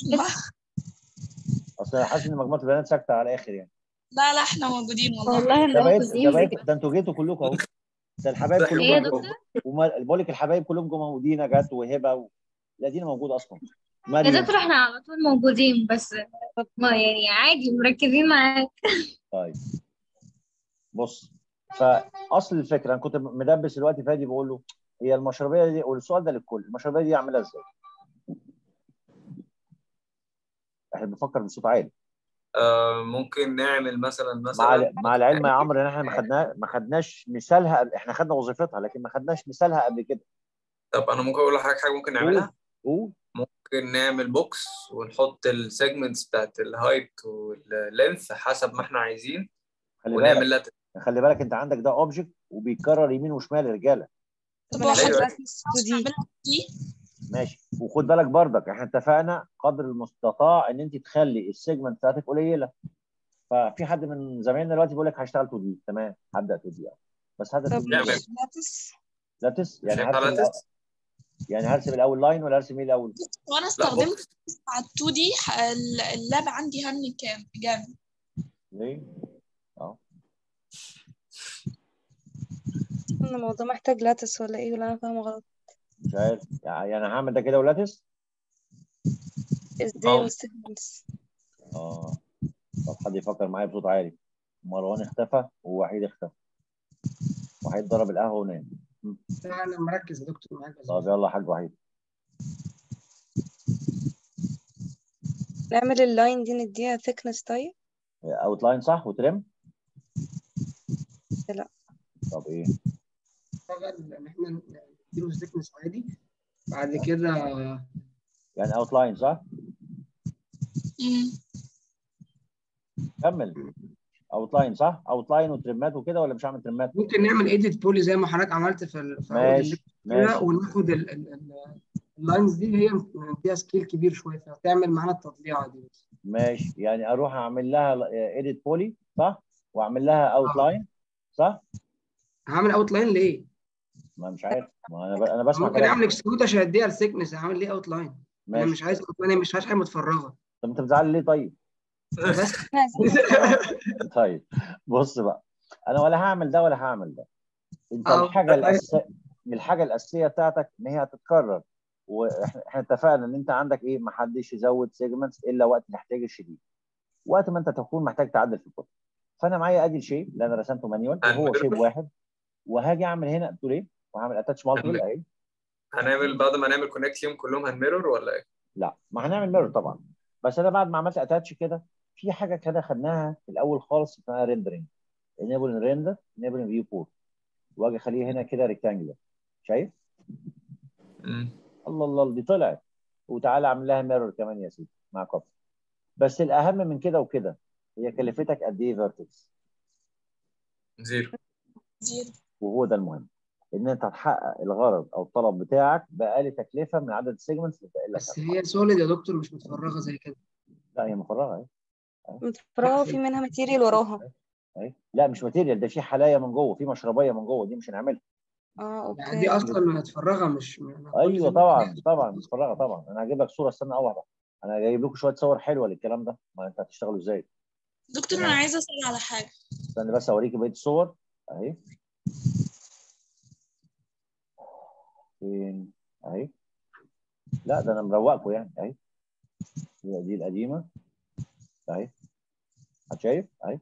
B: اصل انا حاسس ان مجموعه البنات ساكته على الاخر يعني
C: لا لا احنا موجودين والله
D: والله
B: ده
D: انا
B: بقيت
D: موجودين
B: ده بقيت ده انتوا جيتوا كلكم اهو ده الحبايب
E: ده
B: كلهم
F: ايه يا
B: جم.
F: دكتور
B: وما بقول لك الحبايب كلهم جم اهو دينا جت وهبه و... لا دينا موجوده اصلا
F: يا
B: مريم
F: دكتور احنا على طول موجودين بس ما يعني عادي مركزين معاك
B: طيب بص فاصل الفكره انا كنت مدبس دلوقتي فادي بقول له هي المشربيه دي والسؤال ده للكل المشربيه دي اعملها ازاي؟ احنا بنفكر بصوت عالي
E: آه ممكن نعمل مثلا
B: مع
E: مثلا
B: ال- مع العلم يا عمرو ان احنا ما خدنا ما خدناش مثالها قبل- احنا خدنا وظيفتها لكن ما خدناش مثالها قبل كده
E: طب انا ممكن اقول لحضرتك حاجه ممكن نعملها
B: قول
E: ممكن نعمل بوكس ونحط السيجمنتس بتاعت الهايت واللينث حسب ما احنا عايزين
B: خلي بالك
E: ونعمل لاتس
B: خلي بالك انت عندك ده اوبجكت وبيتكرر يمين وشمال يا رجاله
A: طب
C: طب
A: انا
C: هو
E: أيوة.
A: حاسه التو دي
C: نعملها دي
B: ماشي وخد بالك بردك احنا اتفقنا قدر المستطاع ان انت تخلي السيجمنت بتاعتك قليله ففي حد من زمايلنا دلوقتي بيقول لك هشتغل 2 دي تمام هبدا 2 دي بس هذا
A: طب
B: 2
E: نعمل.
B: دي
A: مش لاتس
B: لاتس يعني
E: شايف على
B: هرسم الأول-
E: لاتس
B: يعني هرسم الاول لاين ولا هرسم ايه الاول؟
C: وانا
E: لا
C: استخدمت
E: بوكس
C: على التو دي اللاب عندي هني كام جامد
B: ليه؟ اه
A: ان الموضوع محتاج لاتس ولا ايه ولا انا فاهمه غلط
B: مش عارف يعني انا هعمل ده كده ولاتس
A: ازاي
E: اه.
A: والسيجمنتس
B: اه طب حد يفكر معايا بصوت عالي مروان اختفى ووحيد اختفى وحيد ضرب القهوه ونام
G: لا انا مركز يا دكتور معاك بس
B: طب يلا يا حاج وحيد
A: نعمل اللاين دي نديها thickness طيب
B: اوت لاين صح وترم؟
A: لا.
B: طب ايه؟
G: نشتغل ان احنا نديله ثيكنس عادي بعد كده
B: يعني اوت لاين صح؟
C: مم.
B: كمل اوت لاين صح؟ اوت لاين وترمات وكده ولا مش هعمل ترمات؟
G: ممكن نعمل ايديت بولي زي ما حضرتك عملت في ال- في أول
B: ماشي
G: الليكتشر كده
B: ماشي
G: وناخد ال- ال- ال- اللاينز دي هي نديها سكيل كبير شويه فتعمل معانا التطبيعه دي بس
B: ماشي يعني اروح اعمل لها ايديت بولي صح؟ واعمل لها اوت لاين صح؟
G: هعمل اوت لاين ليه؟
B: ما مش عارف ما انا ب... انا بسمع
G: ممكن
B: كلام
G: اعمل اكسترود عشان اديها الثيكنس اعمل ليه اوت لاين؟ انا
B: ماشي
G: مش عايز اوت لاين مش عايز حاجه متفرغه
B: طب انت بتزعل ليه طيب؟
G: بس
A: احنا عايزين
B: طيب بص بقى انا ولا هعمل ده ولا هعمل ده انت
G: أه،
B: الحاجه
G: طيب.
B: الاساسيه الحاجه الاساسيه بتاعتك ان هي هتتكرر واحنا إحنا اتفقنا ان انت عندك ايه ما حدش يزود سيجمنتس الا وقت الاحتياج الشديد وقت ما انت تكون محتاج تعدل في الكود فانا معايا ادي الشيب اللي انا رسمته مانيوال وهو
E: هنمرر.
B: شيب واحد وهاجي اعمل هنا تقول ايه وهعمل اتاتش مالتيبل اهي
E: هنعمل بعد ما نعمل كونكت ليهم كلهم هنميرور ولا ايه؟
B: لا ما هنعمل ميرور طبعا بس انا بعد ما عملت اتاتش كده في حاجه كده خدناها في الاول خالص اسمها ريندرنج انيبل ريندر انيبل فيو بورت واجي اخليه هنا كده ريكتانجلر شايف
E: مم.
B: الله الله دي طلعت وتعالى اعمل لها ميرور كمان يا سيدي مع كوبي بس الاهم من كده وكده هي كلفتك قد ايه فيرتكس
E: زيرو
C: زيرو
B: وهو ده المهم ان انت تحقق الغرض او الطلب بتاعك باقل تكلفه من عدد السيجمنتس اللي باقي لك
G: بس هي سوليد يا دكتور مش متفرغه زي كده
B: لا هي مفرغه اهي
A: متفرغه وفي منها ماتيريال وراها
B: اهي لا مش ماتيريال ده في حلايه من جوه في مشربيه من جوه دي مش هنعملها
A: اه
G: يعني دي
A: اوكي
G: اصلا متفرغه مش م- كل
B: ايوه
G: زمان-
B: طبعا طبعا متفرغه طبعا انا هجيب لك صوره استنى اوضح انا جايب لكم شويه صور حلوه للكلام ده ما انت هتشتغلوا ازاي
C: دكتور انا عايزه اسال على حاجه
B: استنى بس اوريك بقيه الصور اهي فين اهي لا ده انا مروقكم يعني اهي دي دي القديمه اهي حد شايف اهي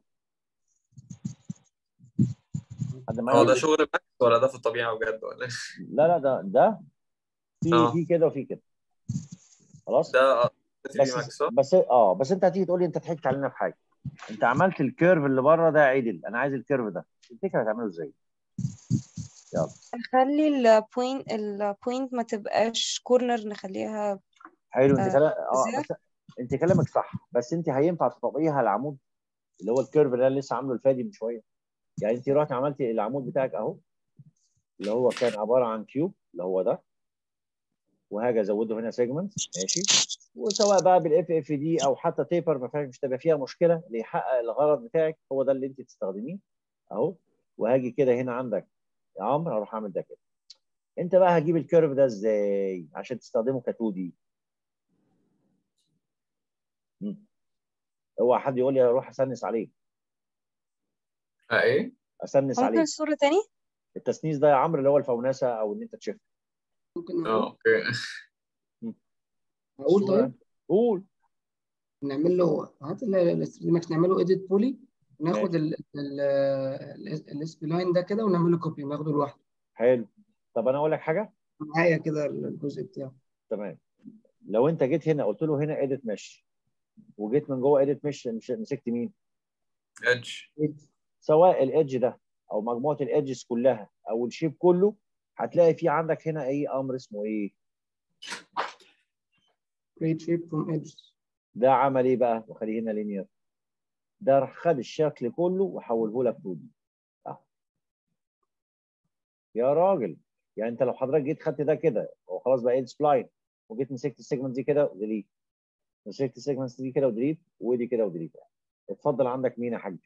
B: حد معايا
E: هو ده
B: يقول-
E: شغل ماكس ولا ده في الطبيعة بجد ولا إيه؟
B: لا لا ده ده في
E: اه
B: في كده وفي كده خلاص
E: ده 3
B: بس
E: ماكس صح؟
B: بس اه بس انت هتيجي تقول لي انت ضحكت علينا في حاجه انت عملت الكيرف اللي بره ده عدل انا عايز الكيرف ده تفتكر هتعمله ازاي؟ يلا
A: نخلي البوينت البوينت ما تبقاش كورنر نخليها
B: حلو انت
A: آه،
B: كلام اه
A: زر.
B: بس انت كلامك صح بس انت هينفع تطبقيها على العمود اللي هو الكيرف اللي انا لسه عامله الفادي من شويه يعني انت رحت عملتي العمود بتاعك اهو اللي هو كان عباره عن كيوب اللي هو ده وهاجي ازوده هنا سيجمنت ماشي وسواء بقى بالاف اف دي او حتى تيبر ما فيهاش مش تبقى فيها مشكله اللي يحقق الغرض بتاعك هو ده اللي انت تستخدميه اهو وهاجي كده هنا عندك يا عمرو اروح اعمل ده كده انت بقى هجيب الكيرف ده ازاي عشان تستخدمه ك 2 دي اوعى حد يقول لي اروح اسنس عليه
E: اه ايه؟
B: اسنس
A: ممكن
B: عليه
A: الصورة تاني
B: التسنيس ده يا عمرو اللي هو الفونسه او ان انت تشف
G: ممكن
E: اه
G: نقول
E: اوكي
G: اقول طيب
B: قول
G: نعمل له هات الاستريمكس نعمله ايديت بولي ناخد
B: ماشي.
G: الاس لاين ده كده ونعمل له كوبي ناخده لوحده
B: حلو طب انا اقول لك حاجه
G: معايا كده الجزء بتاعه
B: تمام لو انت جيت هنا قلت له هنا اديت مش وجيت من جوه اديت مش مسكت مين
E: ايدج
B: سواء الايدج ده او مجموعه الايدجز كلها او الشيب كله هتلاقي في عندك هنا ايه امر اسمه ايه
G: create shape from edges
B: ده عمل ايه بقى وخليه هنا لينير ده راح خد الشكل كله وحوله لك 2 دي اهو يا راجل يعني انت لو حضرتك جيت خدت ده كده هو خلاص بقى ايدج سبلاين وجيت مسكت السيجمنت دي كده وديليت مسكت السيجمنت دي كده وديليت ودي كده وديليت اتفضل عندك مين يا حاج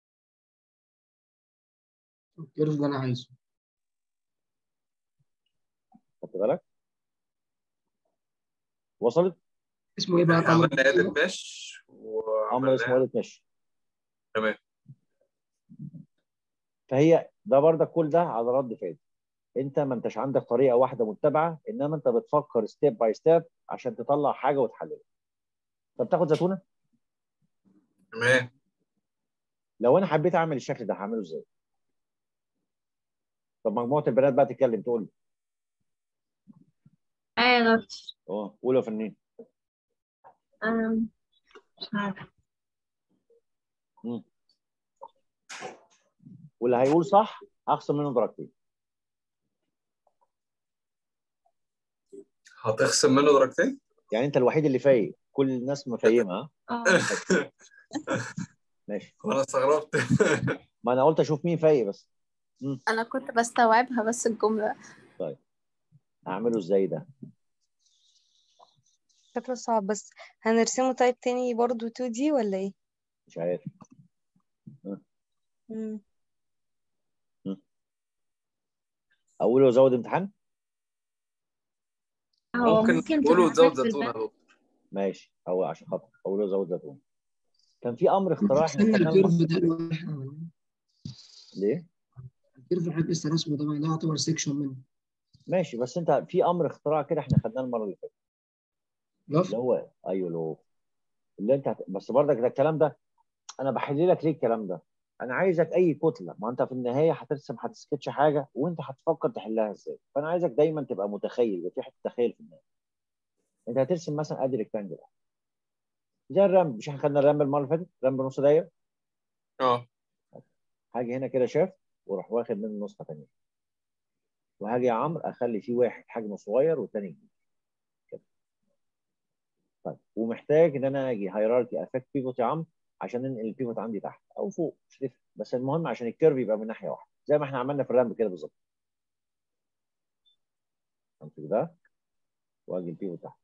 G: الكيرف اللي انا عايزه
B: خدت بالك وصلت
G: اسمه ايه بقى
E: احنا
G: الامر
E: عملنا اديت مش
B: امر اسمه
E: وعملنا
B: اديت مش
E: تمام
B: فهي ده برضك كل ده على رد فعل انت ما انتش عندك طريقه واحده متبعه انما انت بتفكر ستيب باي ستيب عشان تطلع حاجه وتحللها طب تاخد زيتونه
E: تمام
B: لو انا حبيت اعمل الشكل ده هعمله ازاي طب مجموعه البنات بقى تتكلم تقول لي
F: ايوه يا دكتور
B: اه قول يا فنان
F: أم، مش عارفة
B: واللي هيقول صح هخصم منه درجتين
E: هتخصم منه درجتين؟
B: يعني انت الوحيد اللي فايق كل الناس مفيمه ها
F: اه
B: ماشي
E: انا استغربت
B: ما انا قلت اشوف مين فايق بس
J: انا كنت بستوعبها بس الجملة
B: اعمله ازاي ده
A: شكله صعب بس هنرسمه تايب تاني برضو 2D ولا ايه؟
B: مش عارف
A: مم.
B: اقوله ازود امتحان
F: هو
E: ممكن
F: ممكن
E: تقولوا
F: تبقى
E: تزود
F: نفس
E: زيتون يا
F: البنك
E: دكتور
B: ماشي هو عشان خاطر اقوله ازود زيتون كان في امر اختراع احنا
G: استنى
B: خدناه
G: الكيرف
B: الم-
G: ده لوحده.
B: ليه؟
G: الكيرف اللي حضرتك لسه رسمه ده ده يعتبر سيكشن منه
B: ماشي بس انت في امر اختراع كده احنا خدناه المره اللي فاتت
G: لف
B: اللي هو ايوه اللي هو اللي انت هت... بس برضك ده الكلام ده انا بحل لك ليه الكلام ده؟ انا عايزك اي كتله ما انت في النهايه هترسم هتسكتش حاجه وانت هتفكر تحلها ازاي فانا عايزك دايما تبقى متخيل يبقى في حته تخيل في النهايه انت هترسم مثلا ادي ريكتانجل زي الرمل مش احنا خدنا الرمل المره اللي فاتت رمل نص دايره
E: اه
B: هاجي هنا كده شاف واروح واخد منه نسخه ثانيه وهاجي يا عمرو اخلي فيه واحد حجمه صغير والثاني كبير كده. طيب ومحتاج ان انا اجي هيراركي افكت بيفوت يا عمرو عشان انقل البيفوت عندي تحت او فوق مش تفرق بس المهم عشان الكيرف يبقى من ناحيه واحده زي ما احنا عملنا في الرمل كده بالظبط امسك ده واجي البيفوت تحت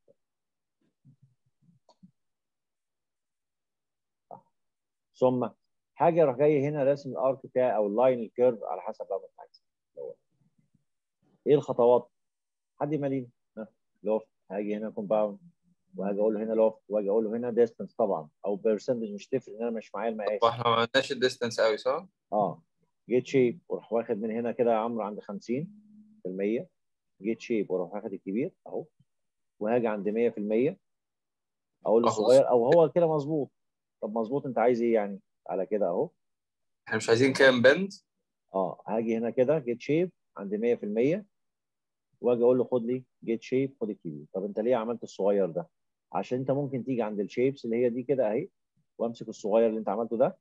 B: ثم حاجه اروح جاي هنا راسم الارك بتاعي او اللاين الكيرف على حسب بقى ما انت عايز اللي هو ايه الخطوات؟ حد يماليني ها لوفت هاجي هنا كومباوند وهاجي اقول له هنا لوفت واجي اقول له هنا ديستنس طبعا او برسنتج مش تفرق ان انا مش معايا المقاس
E: واحنا ما عملناش الديستنس قوي صح؟
B: اه جيت شيب واروح واخد من هنا كده يا عمرو عند 50% جيت شيب واروح واخد الكبير اهو وهاجي عند 100% اقول
E: أهو.
B: للصغير او هو كده مظبوط طب مظبوط انت عايز ايه يعني على كده اهو
E: احنا مش عايزين كام بند
B: اه هاجي هنا كده جيت شيب عند 100% واجي اقول له خد لي جيت شيب خد الكبير طب انت ليه عملت الصغير ده عشان انت ممكن تيجي عند الشيبس اللي هي دي كده اهي وامسك الصغير اللي انت عملته ده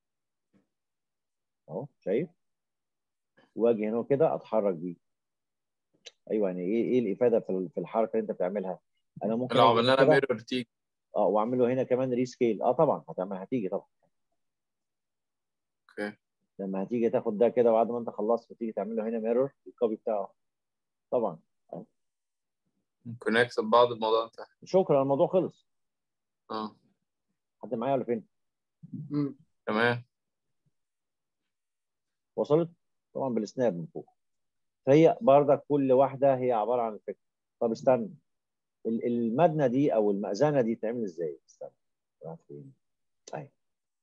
B: اهو شايف واجي هنا كده اتحرك بيه ايوه يعني ايه ايه الافاده في ال- في الحركه اللي انت بتعملها انا ممكن
E: لو
B: أجي
E: عملنا لها
B: كده-
E: ميرور تيجي
B: اه واعمل له هنا كمان ريسكيل اه طبعا هتعمل هتيجي طبعا
E: اوكي
B: لما هتيجي تاخد ده كده بعد ما انت خلصت وتيجي تعمل له هنا ميرور الكوبي بتاعه طبعا
E: كونكت ببعض الموضوع انتهى
B: شكرا الموضوع خلص
E: اه
B: حد معايا ولا فين
G: مم.
E: تمام
B: وصلت طبعا بالسناب من فوق فهي بردك كل واحده هي عباره عن الفكره طب استنى ال- المبنى دي او المأذنه دي تعمل ازاي استنى راحت فين اهي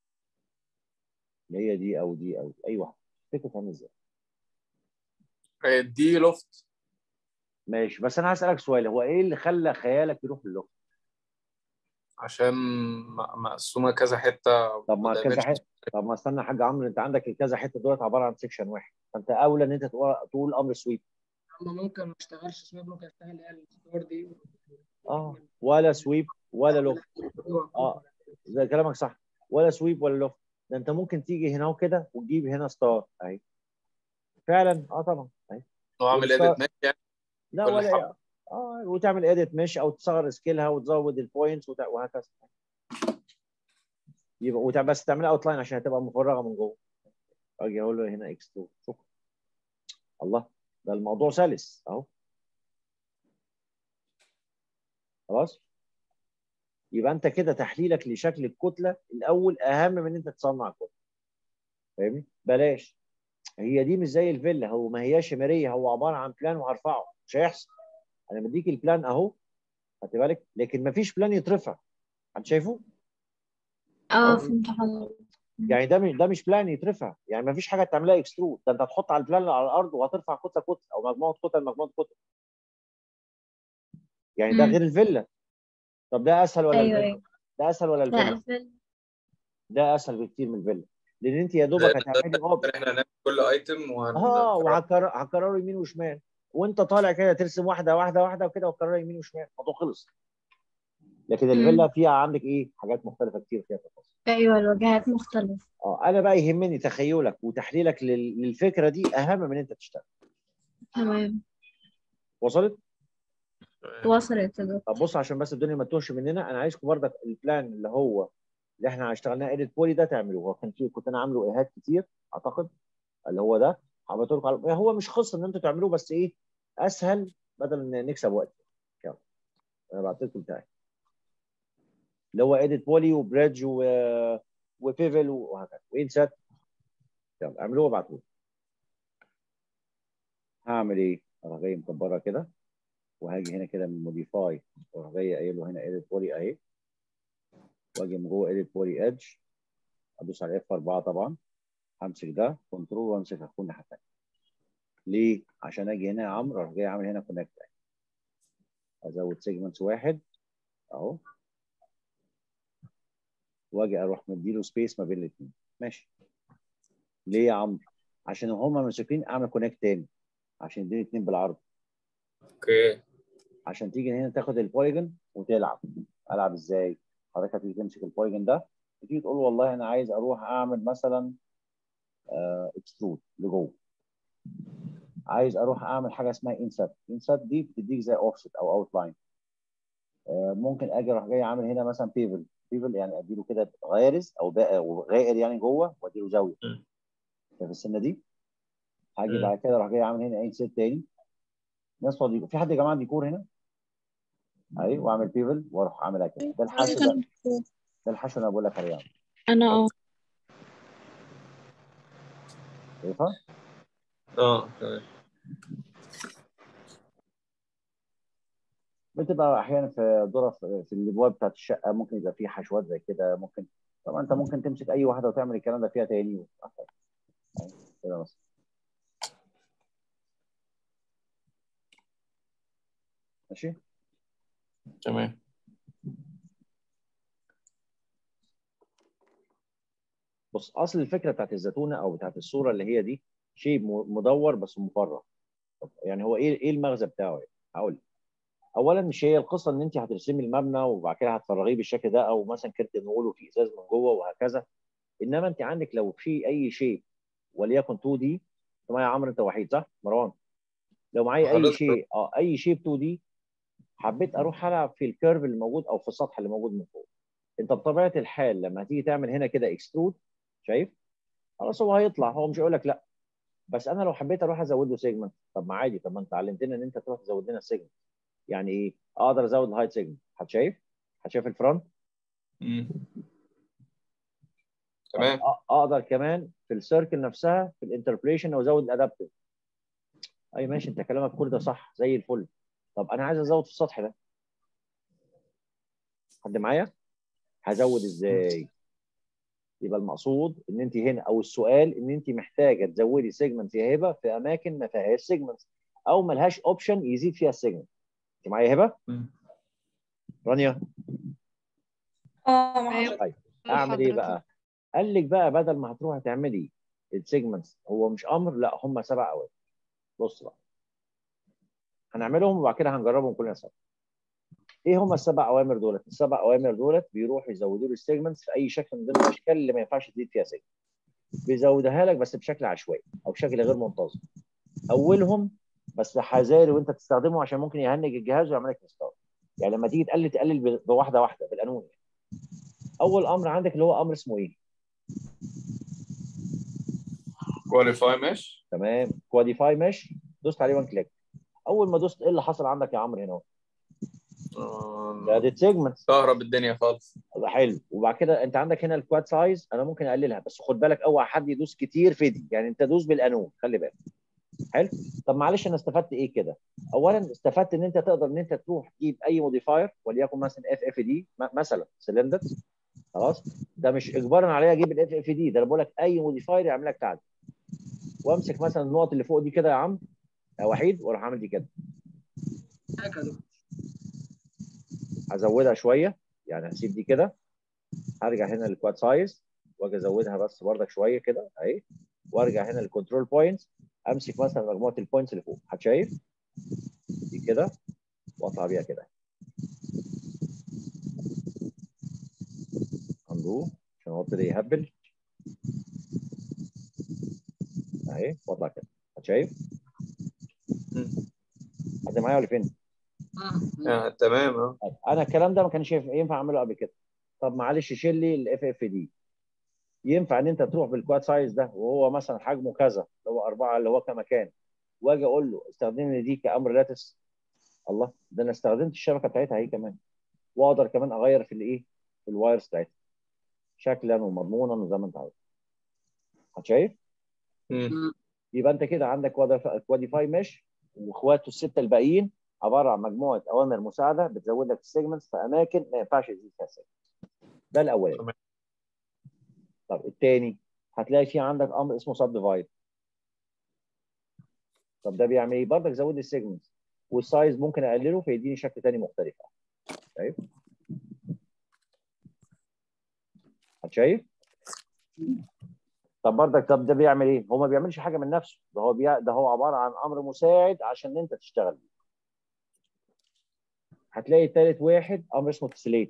B: اللي هي دي او دي او دي. اي واحده تفتكر تعمل ازاي
E: هي دي لوفت
B: ماشي بس انا هسألك سؤال هو ايه اللي خلى خيالك يروح للغه
E: عشان م- مقسومه كذا حته
B: طب ما كذا
E: dimensions.
B: حته طب ما استنى يا حاج عمرو انت عندك الكذا حته دولت عباره عن سيكشن واحد فانت اولى ان انت تقول تقول امر سويب
G: اما ممكن ما اشتغلش سويب ممكن اشتغل اللي هي الستور دي
B: اه ولا سويب ولا لغه
G: أيوة.
B: اه زي كلامك صح ولا سويب ولا لغه ده انت ممكن تيجي هنا وكده وتجيب هنا ستار اهي فعلا اه طبعا اهي
E: واعمل
B: والستار-
E: اديت ماشي يعني
B: لا
E: كل
B: ولا
E: حبة.
B: اه وتعمل اديت مش او تصغر سكيلها وتزود البوينتس وت- وهكذا يبقى وتع- بس تعملها اوت لاين عشان هتبقى مفرغه من جوه اجي اقول له هنا اكس 2 شكرا الله ده الموضوع سلس اهو خلاص يبقى انت كده تحليلك لشكل الكتله الاول اهم من ان انت تصنع كتله فاهمني بلاش هي دي مش زي الفيلا هو ما هياش شماليه هو عباره عن بلان وهرفعه مش هيحصل انا مديك البلان اهو خدت بالك لكن ما فيش بلان يترفع انت شايفه
F: اه فهمت حضرتك
B: يعني ده مش ده مش بلان يترفع يعني ما فيش حاجه تعملها اكسترود ده انت هتحط على البلان اللي على الارض وهترفع كتله كتله او مجموعه كتل مجموعه كتل يعني ده
F: مم.
B: غير الفيلا طب ده اسهل ولا
F: ايوه
B: الفيلا
F: ايوه
B: ده اسهل ولا
F: لا
B: الفيلا
F: الفيلم
B: ده اسهل بكتير من الفيلا لان انت يا دوبك
E: ده- ده-
B: هتعملي اوب
E: ده احنا هنعمل كل ايتم وهن
B: اه وهتكرره يمين وشمال وانت طالع كده ترسم واحده واحده واحده وكده وتكررها يمين وشمال الموضوع خلص لكن الفيلا فيها عندك ايه حاجات مختلفه كتير فيها تفاصيل
F: ايوه الوجهات مختلفة
B: اه انا بقى يهمني تخيلك وتحليلك لل- للفكره دي اهم من انت تشتغل
F: تمام
B: وصلت
F: وصلت يا دكتور
B: طب بص عشان بس الدنيا ما تتوهش مننا انا عايزكم برضك البلان اللي هو اللي احنا اشتغلناه اديت بولي ده تعملوه هو كان فيه كنت انا عامله ايهات كتير اعتقد اللي هو ده عملت لكم على هو مش قصه ان انتوا تعملوه بس ايه اسهل بدل ان نكسب وقت يلا انا بعت لكم بتاعي اللي هو اديت بولي وبريدج و... وبيفل وهكذا وانسات يلا اعملوه وابعتوه هعمل ايه؟ اروح جاي مكبرها كده وهاجي هنا كده من موديفاي واروح جاي قايل له هنا اديت بولي اهي واجي من جوه اديت بولي ايدج ادوس على اف 4 طبعا همسك ده كنترول وامسك هكون الناحيه الثانيه ليه؟ عشان اجي هنا يا عمرو اروح جاي عامل هنا كونكت ازود سيجمنتس واحد اهو واجي اروح مديله سبيس ما بين الاثنين ماشي ليه يا عمرو؟ عشان هما ماسكين اعمل كونكت تاني عشان يديني اثنين بالعرض
E: اوكي
B: عشان تيجي هنا تاخد البوليجون وتلعب العب ازاي؟ حضرتك هتيجي تمسك البوليجون ده وتيجي تقول والله انا عايز اروح اعمل مثلا اكسترود لجوه عايز اروح اعمل حاجه اسمها انسات انسات دي بتديك زي اوفست او اوت لاين ممكن اجي اروح جاي عامل هنا مثلا بيفل بيفل يعني اديله كده غارز او بقى غائر يعني جوه واديله زاويه
E: م.
B: في السنه دي هاجي
E: م.
B: بعد كده اروح جاي عامل هنا انسات تاني ناس فاضي في حد يا جماعه ديكور هنا اهي واعمل بيفل واروح اعملها كده ده الحشو ده ده الحشو اللي انا بقول لك عليه يعني
H: انا اه
B: شايفها؟
E: اه تمام
B: بتبقى احيانا في ذره في في الابواب بتاعت الشقه ممكن يبقى فيه حشوات زي كده ممكن طبعا انت ممكن تمسك اي واحده وتعمل الكلام ده فيها تاني أهي كده مثلا ماشي
E: تمام
B: بص اصل الفكره بتاعت الزيتونه او بتاعت الصوره اللي هي دي شيء م- مدور بس مفرغ طب يعني هو ايه ايه المغزى بتاعه يعني؟ هقول لك. اولا مش هي القصه ان انت هترسمي المبنى وبعد كده هتفرغيه بالشكل ده او مثلا كرت نقوله في ازاز من جوه وهكذا انما انت عندك لو في اي شيء وليكن 2 دي انت معايا يا عمرو انت وحيد صح مروان لو معايا اي
E: حضرتك
B: شيء اه اي شيء 2 دي حبيت اروح العب في الكيرف اللي موجود او في السطح اللي موجود من فوق انت بطبيعه الحال لما هتيجي تعمل هنا كده اكسترود شايف خلاص هو هيطلع هو مش هيقول لك لا بس انا لو حبيت اروح ازود له سيجمنت طب ما عادي طب ما انت علمتنا ان انت تروح تزود لنا السيجمنت يعني ايه اقدر ازود الهايت سيجمنت هتشايف هتشايف الفرونت
E: مم. تمام
B: أ- اقدر كمان في السيركل نفسها في الانتربريشن وازود الادابتيف اي ماشي انت كلامك كل ده صح زي الفل طب انا عايز ازود في السطح ده حد معايا هزود ازاي يبقى المقصود ان انت هنا او السؤال ان انت محتاجه تزودي سيجمنت يا هبه في اماكن ما فيهاش سيجمنت او ما لهاش اوبشن يزيد فيها السيجمنت انت معايا يا هبه
E: مم.
B: رانيا
C: اه مع
D: أيوة.
C: حضرتك
B: طيب اعمل ايه بقى قال لك بقى بدل ما هتروحي تعملي السيجمنتس هو مش امر لا هم سبع اوامر بص بقى هنعملهم وبعد كده هنجربهم كلنا سوا ايه هم السبع اوامر دولت السبع اوامر دولت بيروحوا يزودوا لي السيجمنتس في اي شكل من ضمن الاشكال اللي ما ينفعش تزيد فيها سيجمنت بيزودها لك بس بشكل عشوائي او بشكل غير منتظم اولهم بس حذاري وانت تستخدمه عشان ممكن يهنج الجهاز ويعمل لك ريستارت يعني لما تيجي تقلل تقلل ب- بواحده واحده بالقانون يعني. اول امر عندك اللي هو امر اسمه ايه
E: كواليفاي مش
B: تمام كواديفاي مش دوست عليه وان كليك اول ما دوست ايه اللي حصل عندك يا عمرو هنا ده دي سيجمنت
E: كهرب الدنيا خالص
B: حلو وبعد كده انت عندك هنا الكواد سايز انا ممكن اقللها بس خد بالك اوعى حد يدوس كتير في دي يعني انت دوس بالقانون خلي بالك حلو طب معلش انا استفدت ايه كده اولا استفدت ان انت تقدر ان انت تروح تجيب اي موديفاير وليكن مثلا اف اف دي مثلا سلندر خلاص ده مش اجبارا عليا اجيب الاف اف دي ده انا بقول لك اي موديفاير يعمل لك تعديل وامسك مثلا النقط اللي فوق دي كده يا عم يا وحيد واروح اعمل دي كده هزودها شويه يعني هسيب دي كده هرجع هنا للكواد سايز واجي ازودها بس بردك شويه كده اهي وارجع هنا للكنترول بوينتس امسك مثلا مجموعه البوينتس اللي فوق هتشايف دي كده واطلع بيها كده اندو عشان هو ابتدى يهبل اهي واطلع كده هتشايف حد معايا ولا فين؟
E: آه، تمام اه
B: طيب، انا الكلام ده ما كانش ينفع ينفع اعمله قبل كده طب معلش شيل لي الاف اف دي ينفع ان انت تروح بالكواد سايز ده وهو مثلا حجمه كذا اللي هو اربعه اللي هو كمكان واجي اقول له استخدم لي دي كامر لاتس الله ده انا استخدمت الشبكه بتاعتها هي كمان واقدر كمان اغير في الايه في الوايرز بتاعتها شكلا ومضمونا وزي ما انت عاوز شايف
E: مم.
B: يبقى انت كده عندك كواديفاي مش واخواته السته الباقيين عباره عن مجموعه اوامر مساعده بتزود لك السيجمنتس في اماكن ما ينفعش يزيد فيها سيجمنتس ده الاولاني
E: تمام.
B: طب الثاني هتلاقي في عندك امر اسمه سب ديفايد طب ده بيعمل ايه؟ برضك زود لي السيجمنتس والسايز ممكن اقلله فيديني شكل ثاني مختلف شايف؟ شايف؟ طب برضك طب ده بيعمل ايه؟ هو ما بيعملش حاجه من نفسه ده هو بيع... ده هو عباره عن امر مساعد عشان انت تشتغل بيه. هتلاقي ثالث واحد امر اسمه تسليت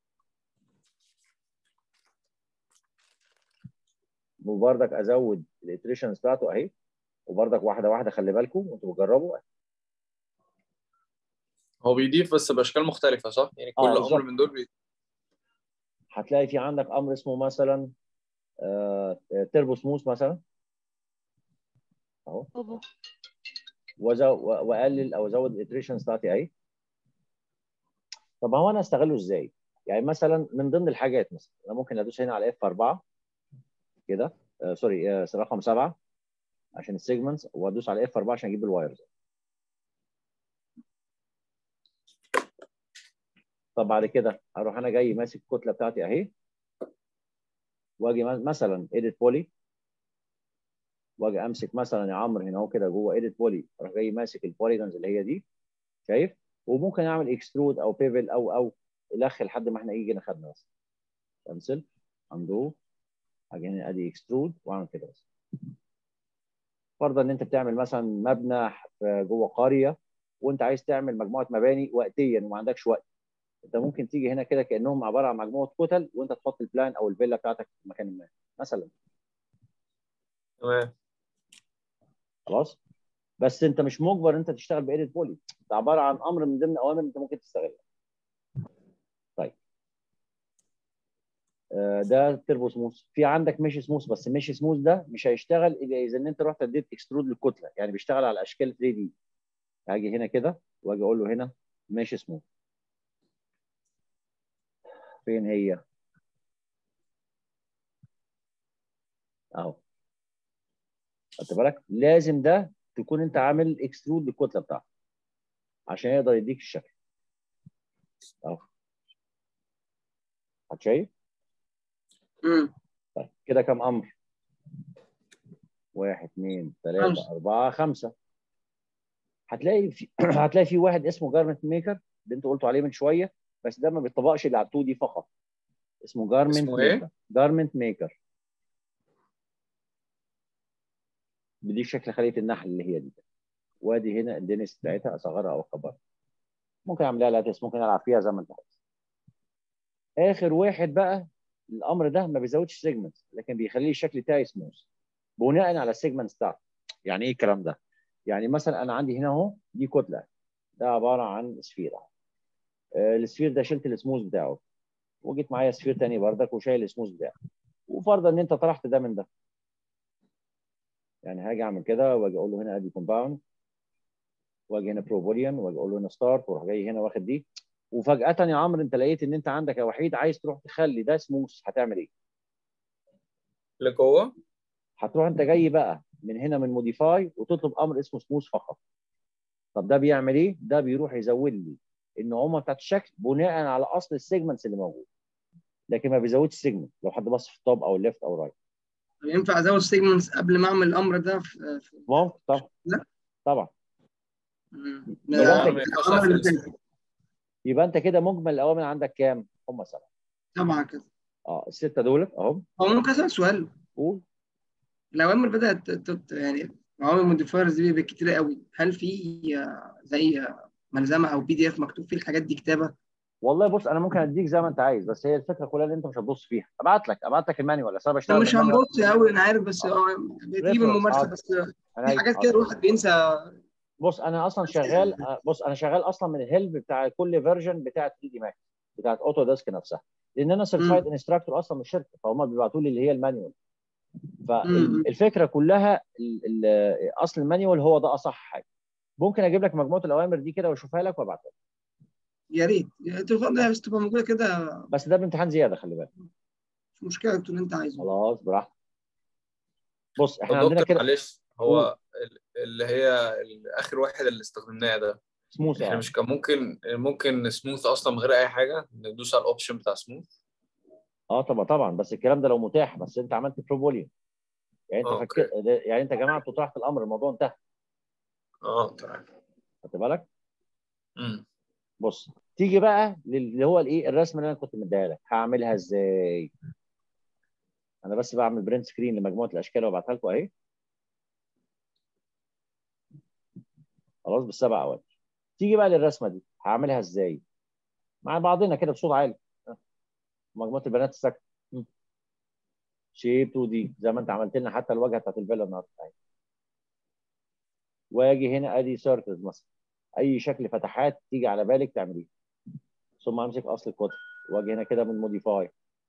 B: وبرضك ازود الاتريشنز بتاعته اهي وبرضك واحده واحده خلي بالكم وانتوا بتجربوا
E: هو بيضيف بس باشكال مختلفه صح؟ يعني كل
B: آه،
E: امر
B: بالظبط.
E: من دول بي...
B: هتلاقي في عندك امر اسمه مثلا آه تربو سموث مثلا اهو
D: بابا
B: وزو- واقلل او ازود الاتريشنز بتاعتي اهي طب هو انا استغله ازاي؟ يعني مثلا من ضمن الحاجات مثلا انا ممكن ادوس هنا على اف 4 كده آه سوري آه رقم 7 عشان السيجمنتس وادوس على اف 4 عشان اجيب الوايرز طب بعد كده هروح انا جاي ماسك الكتله بتاعتي اهي واجي مثلا ايديت بولي واجي امسك مثلا يا عمرو هنا اهو كده جوه ايديت بولي اروح جاي ماسك البوليجونز اللي هي دي شايف وممكن اعمل اكسترود او بيفل او او الخ لحد ما احنا يجي ناخدنا بس كنسل اندو اجي هنا ادي اكسترود واعمل كده بس فرضا ان انت بتعمل مثلا مبنى في جوه قريه وانت عايز تعمل مجموعه مباني وقتيا وما عندكش وقت انت ممكن تيجي هنا كده كانهم عباره عن مجموعه كتل وانت تحط البلان او الفيلا بتاعتك في مكان ما مثلا
E: تمام
B: خلاص بس انت مش مجبر ان انت تشتغل بايديت بولي ده عباره عن امر من ضمن اوامر انت ممكن تستغلها طيب آه، ده تربو سموث في عندك مش سموث بس مش سموث ده مش هيشتغل الا اذا ان انت رحت اديت اكسترود للكتله يعني بيشتغل على اشكال 3 دي هاجي هنا كده واجي اقول له هنا مش سموث فين هي اهو خدت بالك لازم ده تكون انت عامل اكسترود للكتله بتاعته عشان يقدر يديك الشكل اهو هتشايف
G: امم
B: طيب كده كام امر واحد اثنين ثلاثة
G: خمسة.
B: أربعة خمسة هتلاقي في هتلاقي في واحد اسمه جارمنت ميكر اللي انت قلتوا عليه من شوية بس ده ما بيطبقش اللي على 2 دي فقط اسمه جارمنت
E: اسمه إيه؟
B: ميكر جارمنت ميكر بديك شكل خلية النحل اللي هي دي وادي هنا الدنس بتاعتها اصغرها او اكبرها ممكن اعملها لاتس ممكن العب فيها زي ما انت عايز اخر واحد بقى الامر ده ما بيزودش سيجمنت لكن بيخلي الشكل بتاعي سموث بناء على السيجمنت بتاعته يعني ايه الكلام ده يعني مثلا انا عندي هنا اهو دي كتله ده عباره عن سفيره آه، السفير ده شلت السموث بتاعه وجيت معايا سفير تاني بردك وشايل السموث بتاعه وفرضا ان انت طرحت ده من ده يعني هاجي اعمل كده واجي اقول له هنا ادي كومباوند واجي هنا بروبوليان واجي اقول له هنا ستارت واروح جاي هنا واخد دي وفجاه يا عمرو انت لقيت ان انت عندك يا وحيد عايز تروح تخلي ده سموث هتعمل ايه؟
E: لجوه
B: هتروح انت جاي بقى من هنا من موديفاي وتطلب امر اسمه سموث فقط طب ده بيعمل ايه؟ ده بيروح يزود لي النعومه بتاعت الشكل بناء على اصل السيجمنتس اللي موجود لكن ما بيزودش السيجمنت لو حد بص في التوب او الليفت او الرايت
G: طب ينفع ازود سيجمنتس قبل ما اعمل الامر ده في في-
B: ممكن طبعا
G: لا.
B: طبعا
G: مم.
B: يبقى
E: لا
B: انت
E: ما ينفعش
G: الأمر اللي
E: أقفل
G: فات.
B: يبقى انت كده مجمل الاوامر عندك كام؟ هم سبعه
G: طبعا كده
B: اه السته دولت اهم
G: هو ممكن اسال سؤال
B: قول
G: الاوامر بدات تت- يعني عوامل الموديفايرز دي بقت كتيره قوي هل في آه، زي آه، ملزمه او بي دي اف مكتوب فيه الحاجات دي كتابه
B: والله بص انا ممكن اديك زي ما انت عايز بس هي الفكره كلها ان انت مش هتبص فيها ابعت لك ابعت لك المانيوال اصل انا بشتغل
G: انا مش
B: بالمانيوال.
G: هنبص قوي انا عارف بس اه بتجيب
B: Reference،
G: الممارسه
B: حاضر.
G: بس
B: أنا
G: في
B: عايز-
G: حاجات
B: حاضر.
G: كده الواحد بينسى
B: بص انا اصلا شغال بص انا شغال اصلا من الهيلب بتاع كل فيرجن بتاع 3 دي ماك بتاعت اوتو ديسك نفسها لان انا سيرتيفايد انستراكتور اصلا من الشركه فهم بيبعتوا لي اللي هي المانيوال
G: مم.
B: فالفكره كلها ال- ال- اصل المانيوال هو ده اصح حاجه ممكن اجيب لك مجموعه الاوامر دي كده واشوفها لك وابعتها لك
G: يا ريت تفضل بس تبقى موجوده كده
B: بس ده بامتحان زياده خلي بالك
G: مش مشكله تقول اللي انت عايزه
B: خلاص براحتك بص
E: طب
B: احنا عندنا
E: دكتور
B: كده
E: معلش هو ال- اللي هي ال- اخر واحد اللي استخدمناه ده
B: سموث
E: احنا
B: اه
E: مش كان ممكن ممكن سموث اصلا من غير اي حاجه ندوس على الاوبشن بتاع سموث
B: اه طبعا طبعا بس الكلام ده لو متاح بس انت عملت برو فوليوم يعني انت
E: أوكي.
B: فكر يعني انت يا جماعه انتوا طرحت الامر الموضوع انتهى
E: اه تمام
B: خدت بالك
E: امم
B: بص تيجي بقى اللي هو الايه الرسمه اللي انا كنت مديها لك هعملها ازاي انا بس بعمل برنت سكرين لمجموعه الاشكال وابعتها لكم اهي خلاص بالسبع اوامر تيجي بقى للرسمه دي هعملها ازاي مع بعضنا كده بصوت عالي ها. مجموعه البنات الساكته شيب 2 دي زي ما انت عملت لنا حتى الواجهه بتاعت الفيلا النهارده اهي واجي هنا ادي سيركلز مثلا اي شكل فتحات تيجي على بالك تعمليه ثم امسك اصل الكتل واجي هنا كده من موديفاي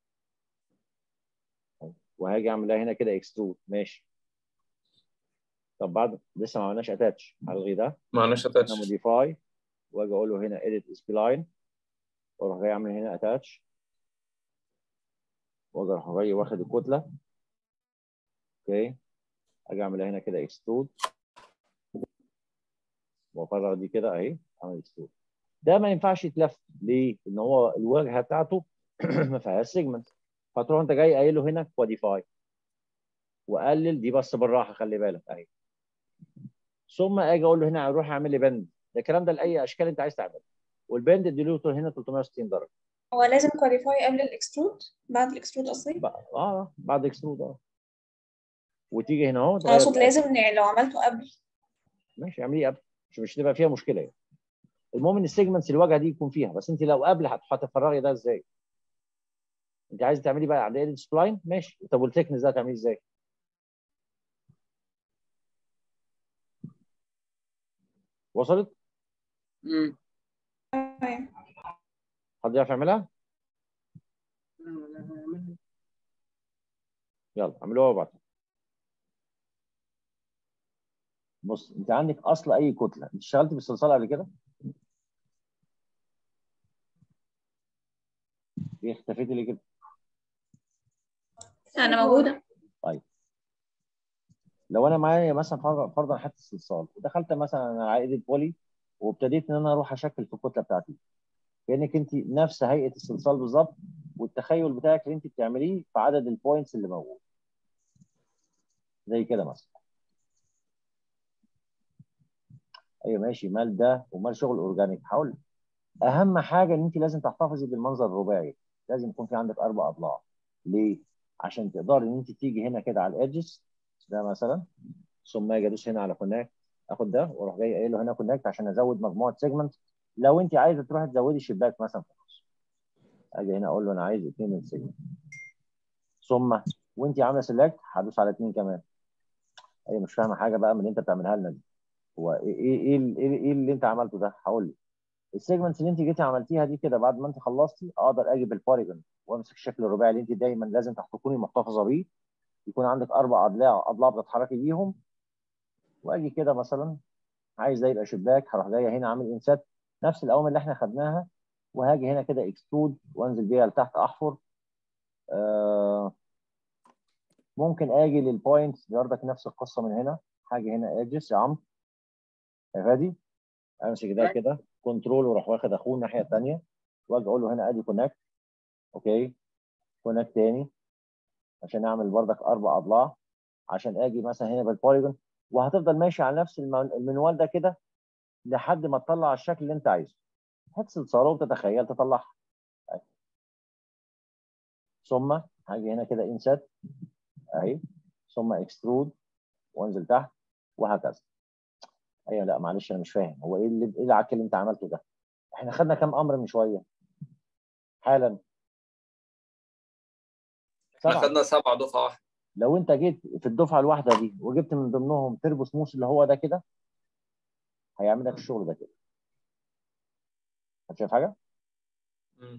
B: وهاجي اعملها هنا كده اكسترود ماشي طب بعد لسه ما عملناش اتاتش هلغي ده
E: معناش
B: هنا
E: اتاتش
B: موديفاي واجي اقول له هنا edit سبلاين واروح جاي اعمل هنا اتاتش واجي اروح جاي واخد الكتله اوكي اجي اعملها هنا كده اكسترود وافرغ دي كده اهي اعمل اكسترود ده ما ينفعش يتلف ليه؟ ان هو الواجهه بتاعته ما فيهاش سيجمنت فتروح انت جاي قايل له هنا كواديفاي وقلل دي بس بالراحه خلي بالك اهي ثم اجي اقول له هنا روح اعمل لي بند ده الكلام ده لاي اشكال انت عايز تعملها والبند اديله هنا 360 درجه
C: هو لازم كواليفاي قبل الاكسترود بعد الاكسترود قصدي
B: بقى- اه بعد اكسترود اه وتيجي هنا اهو
C: انا
B: تغير
C: اقصد
B: الأكل.
C: لازم ن- لو عملته قبل
B: ماشي اعمليه قبل مش مش هتبقى فيها مشكله يعني المهم ان السيجمنتس الواجهه دي يكون فيها بس انت لو قبل هت- هتفرغي ده ازاي؟ انت عايزه تعملي بقى عند ايدج سبلاين ماشي طب والتكنس ده هتعمليه ازاي؟ وصلت؟
G: امم
C: تمام
B: حد يعرف يعملها؟ يلا اعملوها وبعد بص انت عندك اصل اي كتله انت اشتغلت بالصلصال قبل كده؟ ايه اختفيتي ليه كده؟
C: انا موجوده
B: طيب لو انا معايا مثلا فرضا فرضا حته صلصال ودخلت مثلا على عائله بولي وابتديت ان انا اروح اشكل في الكتله بتاعتي كانك انت نفس هيئه الصلصال بالظبط والتخيل بتاعك اللي انت بتعمليه في عدد البوينتس اللي موجود زي كده مثلا ايوه ماشي مال ده ومال شغل اورجانيك هقول لك. اهم حاجه ان انت لازم تحتفظي بالمنظر الرباعي لازم يكون في عندك اربع اضلاع ليه عشان تقدري ان انت تيجي هنا كده على الادجز ده مثلا ثم اجي ادوس هنا على كونكت اخد ده واروح جاي قايل له هنا كونكت عشان ازود مجموعه سيجمنت لو انت عايزه تروحي تزودي شباك مثلا في النص اجي هنا اقول له انا عايز اثنين من سيجمنت ثم وانت عامله سيلكت هدوس على اثنين كمان اي مش فاهمه حاجه بقى من اللي انت بتعملها لنا دي هو ايه ايه ايه ايه, إيه اللي انت عملته ده هقول لك السيجمنتس اللي انت جيتي عملتيها دي كده بعد ما انت خلصتي اقدر اجي بالبوليجون وامسك الشكل الرباعي اللي انت دايما لازم تكوني محتفظه بيه يكون عندك اربع اضلاع اضلاع بتتحركي بيهم واجي كده مثلا عايز ده يبقى شباك هروح جايه هنا عامل انسات نفس الاوامر اللي احنا خدناها وهاجي هنا كده اكسترود وانزل بيها لتحت احفر آه ممكن اجي للبوينت برضك نفس القصه من هنا هاجي هنا اجس يا عم يا فادي امسك ده كده كنترول واروح واخد اخوه الناحيه الثانيه واجي اقول له هنا ادي كونكت اوكي كونكت تاني عشان اعمل بردك اربع اضلاع عشان اجي مثلا هنا بالبوليجون وهتفضل ماشي على نفس المن- المنوال ده كده لحد ما تطلع الشكل اللي انت عايزه هات صلصال وتتخيل تطلعها ثم هاجي هنا كده انسات اهي ثم اكسترود وانزل تحت وهكذا ايوه لا معلش انا مش فاهم هو ايه اللي ايه العك اللي انت عملته ده احنا خدنا كام امر من شويه حالا
E: احنا
B: سبعه
E: خدنا سبعة دفعة واحدة
B: لو انت جيت في الدفعه الواحده دي وجبت من ضمنهم تربو سموث اللي هو ده كده هيعمل لك الشغل ده كده هتشوف حاجه
E: مم.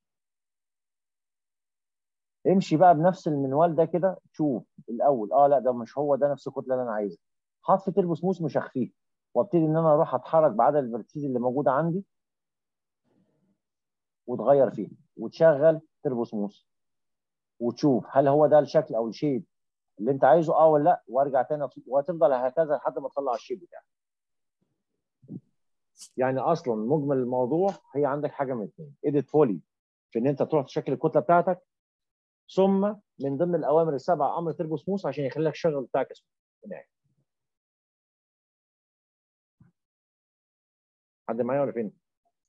B: امشي بقى بنفس المنوال ده كده شوف الاول اه لا ده مش هو ده نفس الكتله اللي انا عايزها حاط في تربو سموث مش هخفيه وابتدي ان انا اروح اتحرك بعدد الفيرتيز اللي موجوده عندي وتغير فيه وتشغل تربو سموث وتشوف هل هو ده الشكل او الشيب اللي انت عايزه اه ولا لا وارجع تاني أطفي- وهتفضل هكذا لحد ما تطلع الشيب بتاعك يعني اصلا مجمل الموضوع هي عندك حاجه من اثنين ايديت فولي في ان انت تروح تشكل الكتله بتاعتك ثم من ضمن الاوامر السبعه امر تربو سموث عشان يخلي لك الشغل بتاعك اسمه هناك حد معايا ولا فين؟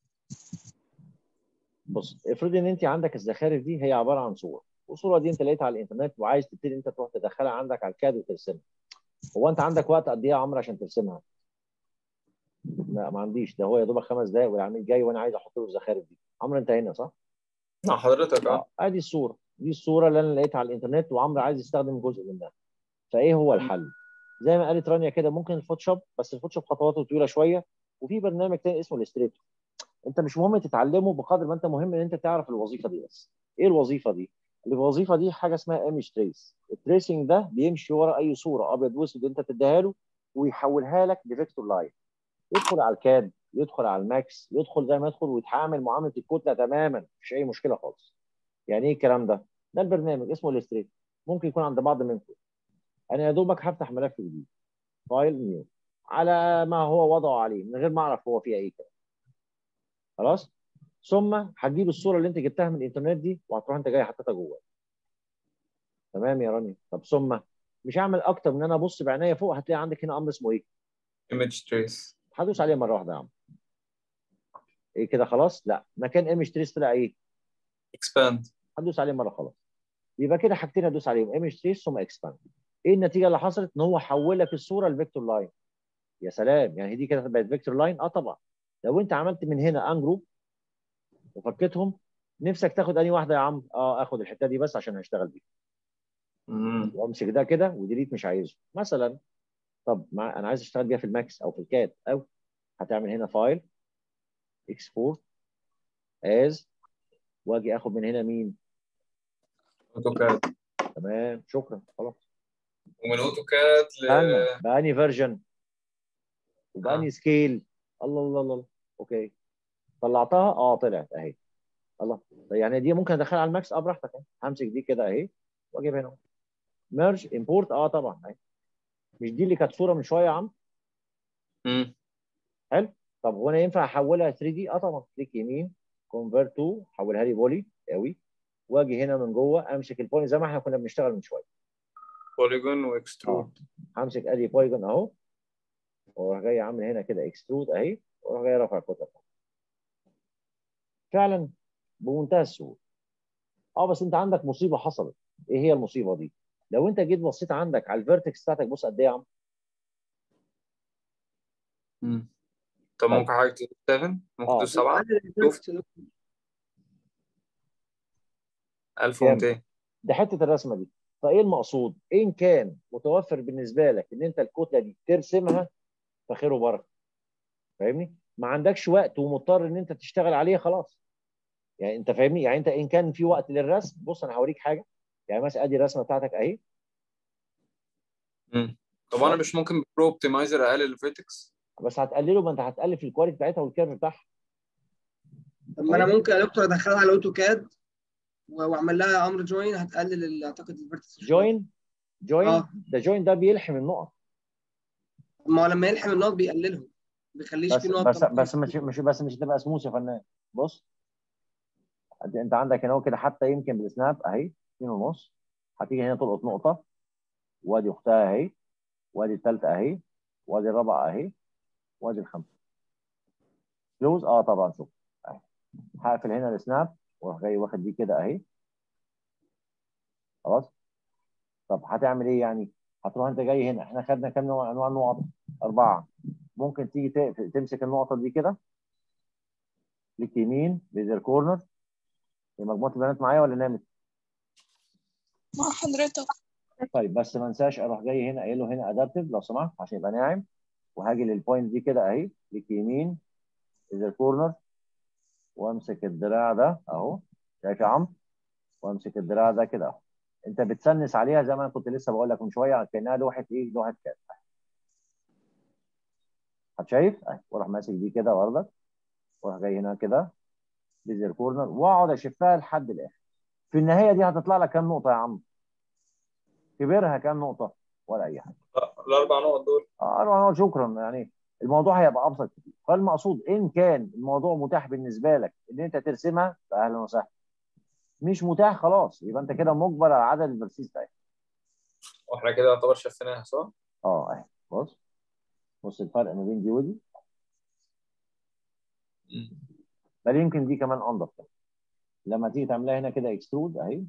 B: بص افرضي ان انت عندك الزخارف دي هي عباره عن صور والصوره دي انت لقيتها على الانترنت وعايز تبتدي انت تروح تدخلها عندك على الكاد وترسمها هو انت عندك وقت قد ايه يا عمرو عشان ترسمها؟ لا ما عنديش ده هو يا دوبك خمس دقايق والعميل جاي وانا عايز احط له الزخارف دي عمرو انت هنا صح؟
E: مع حضرتك اه
B: اه ادي الصوره دي الصوره اللي انا لقيتها على الانترنت وعمرو عايز يستخدم جزء منها فايه هو الحل؟ زي ما قالت رانيا كده ممكن الفوتوشوب بس الفوتوشوب خطواته طويله شويه وفي برنامج تاني اسمه الاستريتور انت مش مهم تتعلمه بقدر ما انت مهم ان انت تعرف الوظيفه دي بس ايه الوظيفه دي الوظيفه دي حاجه اسمها ايمج تريس التريسنج ده بيمشي ورا اي صوره ابيض واسود انت تديها له ويحولها لك لفيكتور لاين يدخل على الكاد يدخل على الماكس يدخل زي ما يدخل ويتعامل معامله الكتله تماما مفيش اي مشكله خالص يعني ايه الكلام ده ده البرنامج اسمه الاستريت ممكن يكون عند بعض منكم انا يا دوبك هفتح ملف جديد فايل نيو على ما هو وضعه عليه من غير ما اعرف هو فيه ايه كده خلاص ثم هتجيب الصوره اللي انت جبتها من الانترنت دي وهتروح انت جاي حاططها جوه تمام يا راني طب ثم مش هعمل اكتر من ان انا ابص بعناية فوق هتلاقي عندك هنا امر اسمه ايه
E: ايمج تريس
B: هدوس عليه مره واحده يا عم ايه كده خلاص لا مكان ايمج تريس طلع ايه
E: اكسباند
B: هدوس عليه مره خلاص يبقى كده حاجتين ادوس عليهم ايمج تريس ثم اكسباند ايه النتيجه اللي حصلت ان هو حول لك الصوره لفيكتور لاين يا سلام يعني دي كده بقت فيكتور لاين اه طبعا لو انت عملت من هنا ان جروب وفكيتهم نفسك تاخد انهي واحده يا عم اه اخد الحته دي بس عشان هشتغل بيها
E: امم
B: وامسك ده كده وديليت مش عايزه مثلا طب مع انا عايز اشتغل بيها في الماكس او في الكاد او هتعمل هنا فايل اكسبورت از واجي اخد من هنا مين
E: اوتوكاد
B: تمام شكرا خلاص
E: ومن اوتوكاد ل
B: استنى بأني فيرجن وبأني
E: آه.
B: سكيل الله الله الله الله. اوكي طلعتها اه طلعت اهي الله طيب يعني دي ممكن ادخلها على الماكس اه براحتك اهي همسك دي كده اهي واجيب هنا ميرج امبورت اه طبعا اهي مش دي اللي كانت صوره من شويه يا عم
E: امم
B: حلو طب هو انا ينفع احولها 3 دي اه طبعا كليك يمين كونفرت تو حولها لي بولي قوي واجي هنا من جوه امسك البولي زي ما احنا كنا بنشتغل من شويه
E: بوليجون واكسترود
B: همسك ادي بوليجون اهو واروح جاي عامل هنا كده اكسترود اهي واروح جاي رافع القطعه فعلا بمنتهى السهوله اه بس انت عندك مصيبه حصلت ايه هي المصيبه دي لو انت جيت بصيت عندك على الفيرتكس بتاعتك بص قد ايه يا عم
E: امم طب
B: طيب.
E: ممكن حاجه تدوس 7 ممكن
B: آه.
E: تدوس 7
G: قلل الفيرتكس اللي-
E: 1200
B: ده حته الرسمه دي فايه المقصود ان كان متوفر بالنسبه لك ان انت الكتله دي ترسمها فخير وبركه فاهمني ما عندكش وقت ومضطر ان انت تشتغل عليها خلاص يعني انت فاهمني يعني انت ان كان في وقت للرسم بص انا هوريك حاجه يعني مثلا ادي الرسمه بتاعتك اهي
E: امم طب انا مش ممكن برو اوبتمايزر اقلل الفيرتكس
B: بس هتقلله ما انت هتقلل في الكواليتي بتاعتها والكيرف بتاعها
G: طب ما انا ممكن يا دكتور ادخلها على الاوتوكاد و- واعمل لها امر جوين هتقلل ال- اعتقد الفيرتكس
B: جوين جوين
G: آه.
B: ده جوين ده بيلحم النقط
G: ما هو لما يلحم النقط بيقللهم ما بيخليش
B: بس
G: في نقط
B: بس
G: طبقية.
B: بس مش مش بس مش هتبقى سموث يا فنان بص أنت- انت عندك هنا هو كده حتى يمكن بالسناب اهي 2 ونص هتيجي هنا تلقط نقطه وادي اختها اهي وادي الثالثه اهي وادي الرابعه اهي وادي الخامسه كلوز اه طبعا شوف اهي هقفل هنا السناب واروح جاي واخد دي كده اهي خلاص طب هتعمل ايه يعني هتروح انت جاي هنا احنا خدنا كام نوع انواع النقط اربعه ممكن تيجي ت- تمسك النقطه دي كده كليك يمين ليزر كورنر هي مجموعه البيانات معايا ولا نامت
C: مع حضرتك
B: طيب بس ما انساش اروح جاي هنا قايل له هنا ادابتيف لو سمحت عشان يبقى ناعم وهاجي للبوينت دي كده اهي كليك يمين ليزر كورنر وامسك الدراع ده اهو شايف يا عم وامسك الدراع ده كده اهو انت بتسنس عليها زي ما انا كنت لسه بقول لك من شويه كانها لوحه ايه لوحه كات شايف اهي واروح ماسك دي كده واخدك واروح جاي هنا كده ليزر كورنر واقعد اشفها لحد الاخر في النهايه دي هتطلع لك كام نقطه يا عم كبرها كام نقطه ولا اي حاجه
E: الاربع نقط دول
B: اه أنا أقول شكرا يعني الموضوع هيبقى ابسط كتير فالمقصود ان كان الموضوع متاح بالنسبه لك ان انت ترسمها فاهلا وسهلا مش متاح خلاص يبقى انت كده مجبر على عدد الفيرسيس بتاعتك
E: واحنا كده يعتبر شفناها صح؟
B: اه اهي بص بص الفرق ما بين دي ودي
E: مم.
B: بل يمكن دي كمان انضف كمان. لما تيجي تعملها هنا كده اكسترود اهي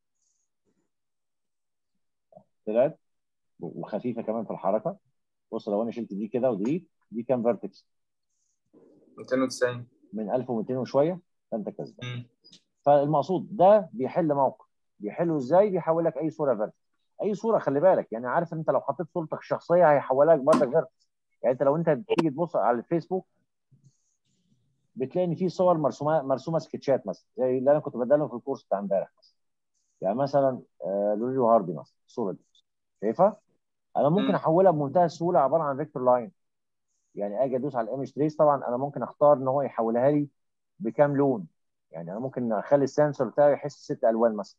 B: طلعت وخفيفه كمان في الحركه بص لو انا شلت دي كده ودي دي كام فيرتكس
E: 290
B: من 1200 وشويه فانت كسبان
E: مم.
B: فالمقصود ده بيحل موقف بيحله ازاي بيحول لك اي صوره فيرتكس اي صوره خلي بالك يعني عارف انت لو حطيت صورتك الشخصيه هيحولها لك برضك فيرتكس يعني انت لو انت بتيجي تبص على الفيسبوك بتلاقي ان في صور مرسومه مرسومه سكتشات مثلا زي اللي انا كنت بدلهم في الكورس بتاع امبارح مثلا يعني مثلا آه، لوريو هاردي مثلا الصوره دي شايفها؟ انا ممكن
E: مم.
B: احولها بمنتهى السهوله عباره عن فيكتور لاين يعني اجي ادوس على الايمج تريس طبعا انا ممكن اختار ان هو يحولها لي بكام لون يعني انا ممكن اخلي السنسور بتاعي يحس ست الوان مثلا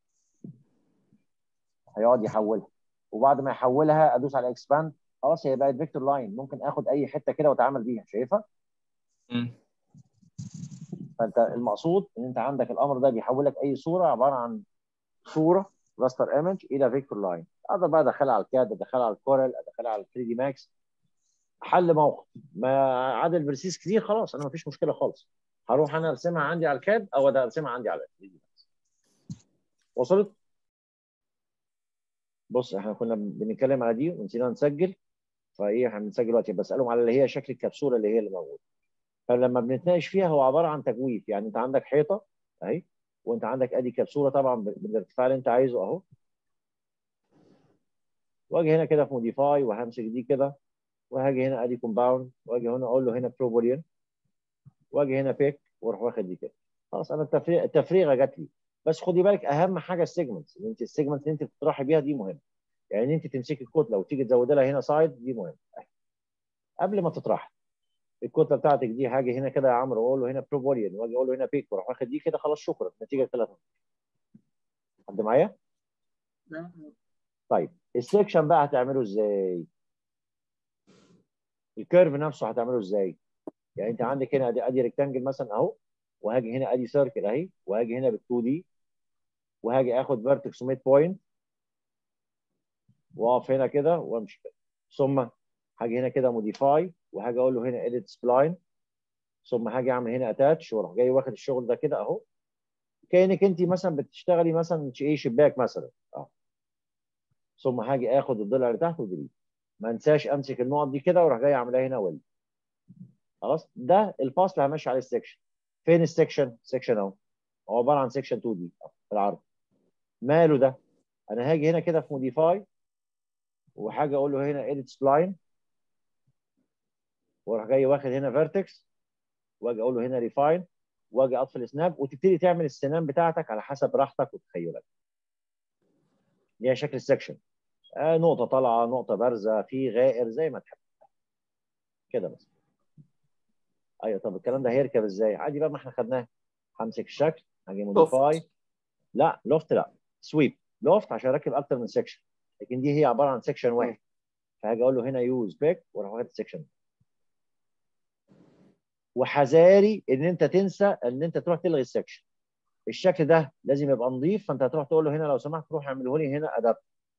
B: هيقعد يحولها وبعد ما يحولها ادوس على اكسباند خلاص هي بقت فيكتور لاين ممكن اخد اي حته كده واتعامل بيها شايفها
E: مم.
B: فانت المقصود ان انت عندك الامر ده بيحول لك اي صوره عباره عن صوره راستر ايمج الى فيكتور لاين اقدر بقى ادخلها على الكاد ادخلها على الكورل ادخلها على 3 دي ماكس حل موقف ما عدد البرسيس كتير خلاص انا ما فيش مشكله خالص هروح انا ارسمها عندي على الكاد او ده ارسمها عندي على ال 3D Max. وصلت بص احنا كنا بنتكلم على دي ونسينا نسجل فايه احنا بنسجل دلوقتي بسالهم على اللي هي شكل الكبسوله اللي هي اللي موجوده فلما بنتناقش فيها هو عباره عن تجويف يعني انت عندك حيطه اهي وانت عندك ادي كبسوله طبعا بالارتفاع اللي انت عايزه اهو واجي هنا كده في موديفاي وهمسك دي كده وهاجي هنا ادي كومباوند واجي هنا اقول له هنا بروبولين واجي هنا بيك واروح واخد دي كده خلاص انا التفريغ التفريغه جات لي بس خدي بالك اهم حاجه السيجمنتس ان انت السيجمنت اللي انت بتطرحي بيها دي مهمه يعني ان انت تمسكي الكتله وتيجي تزودي لها هنا سايد دي مهمه قبل ما تطرحي الكتله بتاعتك دي هاجي هنا كده يا عمرو واقول له هنا بروبولين واجي اقول له هنا بيك واروح واخد دي كده خلاص شكرا نتيجه ثلاثه حد معايا؟ طيب السكشن بقى هتعمله ازاي؟ الكيرف نفسه هتعمله ازاي؟ يعني انت عندك هنا ادي ادي ريكتانجل مثلا اهو وهاجي هنا ادي سيركل اهي وهاجي هنا بال 2 دي وهاجي اخد فيرتكس وميد بوينت واقف هنا كده وامشي كده ثم هاجي هنا كده موديفاي وهاجي اقول له هنا اديت سبلاين ثم هاجي اعمل هنا اتاتش واروح جاي واخد الشغل ده كده اهو كانك انت مثلا بتشتغلي مثلا ايه شباك مثلا اه ثم هاجي اخد الضلع اللي تحت وديليت ما انساش امسك النقط دي كده واروح جاي اعملها هنا ويل خلاص ده الفاصل اللي همشي عليه السكشن فين السكشن؟ سكشن اهو هو عباره عن سكشن 2 دي في العرض ماله ده؟ انا هاجي هنا كده في موديفاي وحاجه اقول له هنا اديت سبلاين واروح جاي واخد هنا فيرتكس واجي اقول له هنا ريفاين واجي اطفي سناب وتبتدي تعمل السنان بتاعتك على حسب راحتك وتخيلك دي هي شكل السكشن آه نقطه طالعه نقطه بارزه في غائر زي ما تحب كده بس ايوه طب الكلام ده هيركب ازاي؟ عادي بقى ما احنا خدناه همسك الشكل هاجي موديفاي لا لوفت لا سويب لوفت عشان اركب اكتر من سكشن لكن دي هي عباره عن سكشن واحد فهاجي اقول له هنا يوز بيك واروح واخد السكشن وحذاري ان انت تنسى ان انت تروح تلغي السكشن الشكل ده لازم يبقى نظيف فانت هتروح تقول له هنا لو سمحت روح اعمله لي هنا ادابت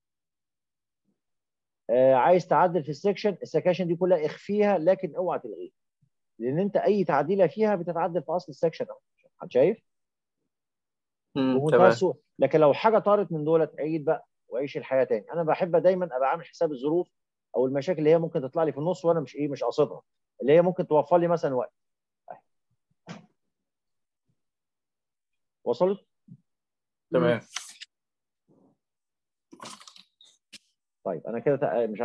B: آه عايز تعدل في السكشن السكاشن دي كلها اخفيها لكن اوعى تلغيها لان انت اي تعديله فيها بتتعدل في اصل السكشن اهو حد شايف؟ بمنتهى
E: تمام
B: السهوله لكن لو حاجه طارت من دولت عيد بقى وعيش الحياه تاني انا بحب دايما ابقى عامل حساب الظروف او المشاكل اللي هي ممكن تطلع لي في النص وانا مش ايه مش قاصدها اللي هي ممكن توفر لي مثلا وقت وصلت؟
E: تمام
B: طيب انا كده تق- مش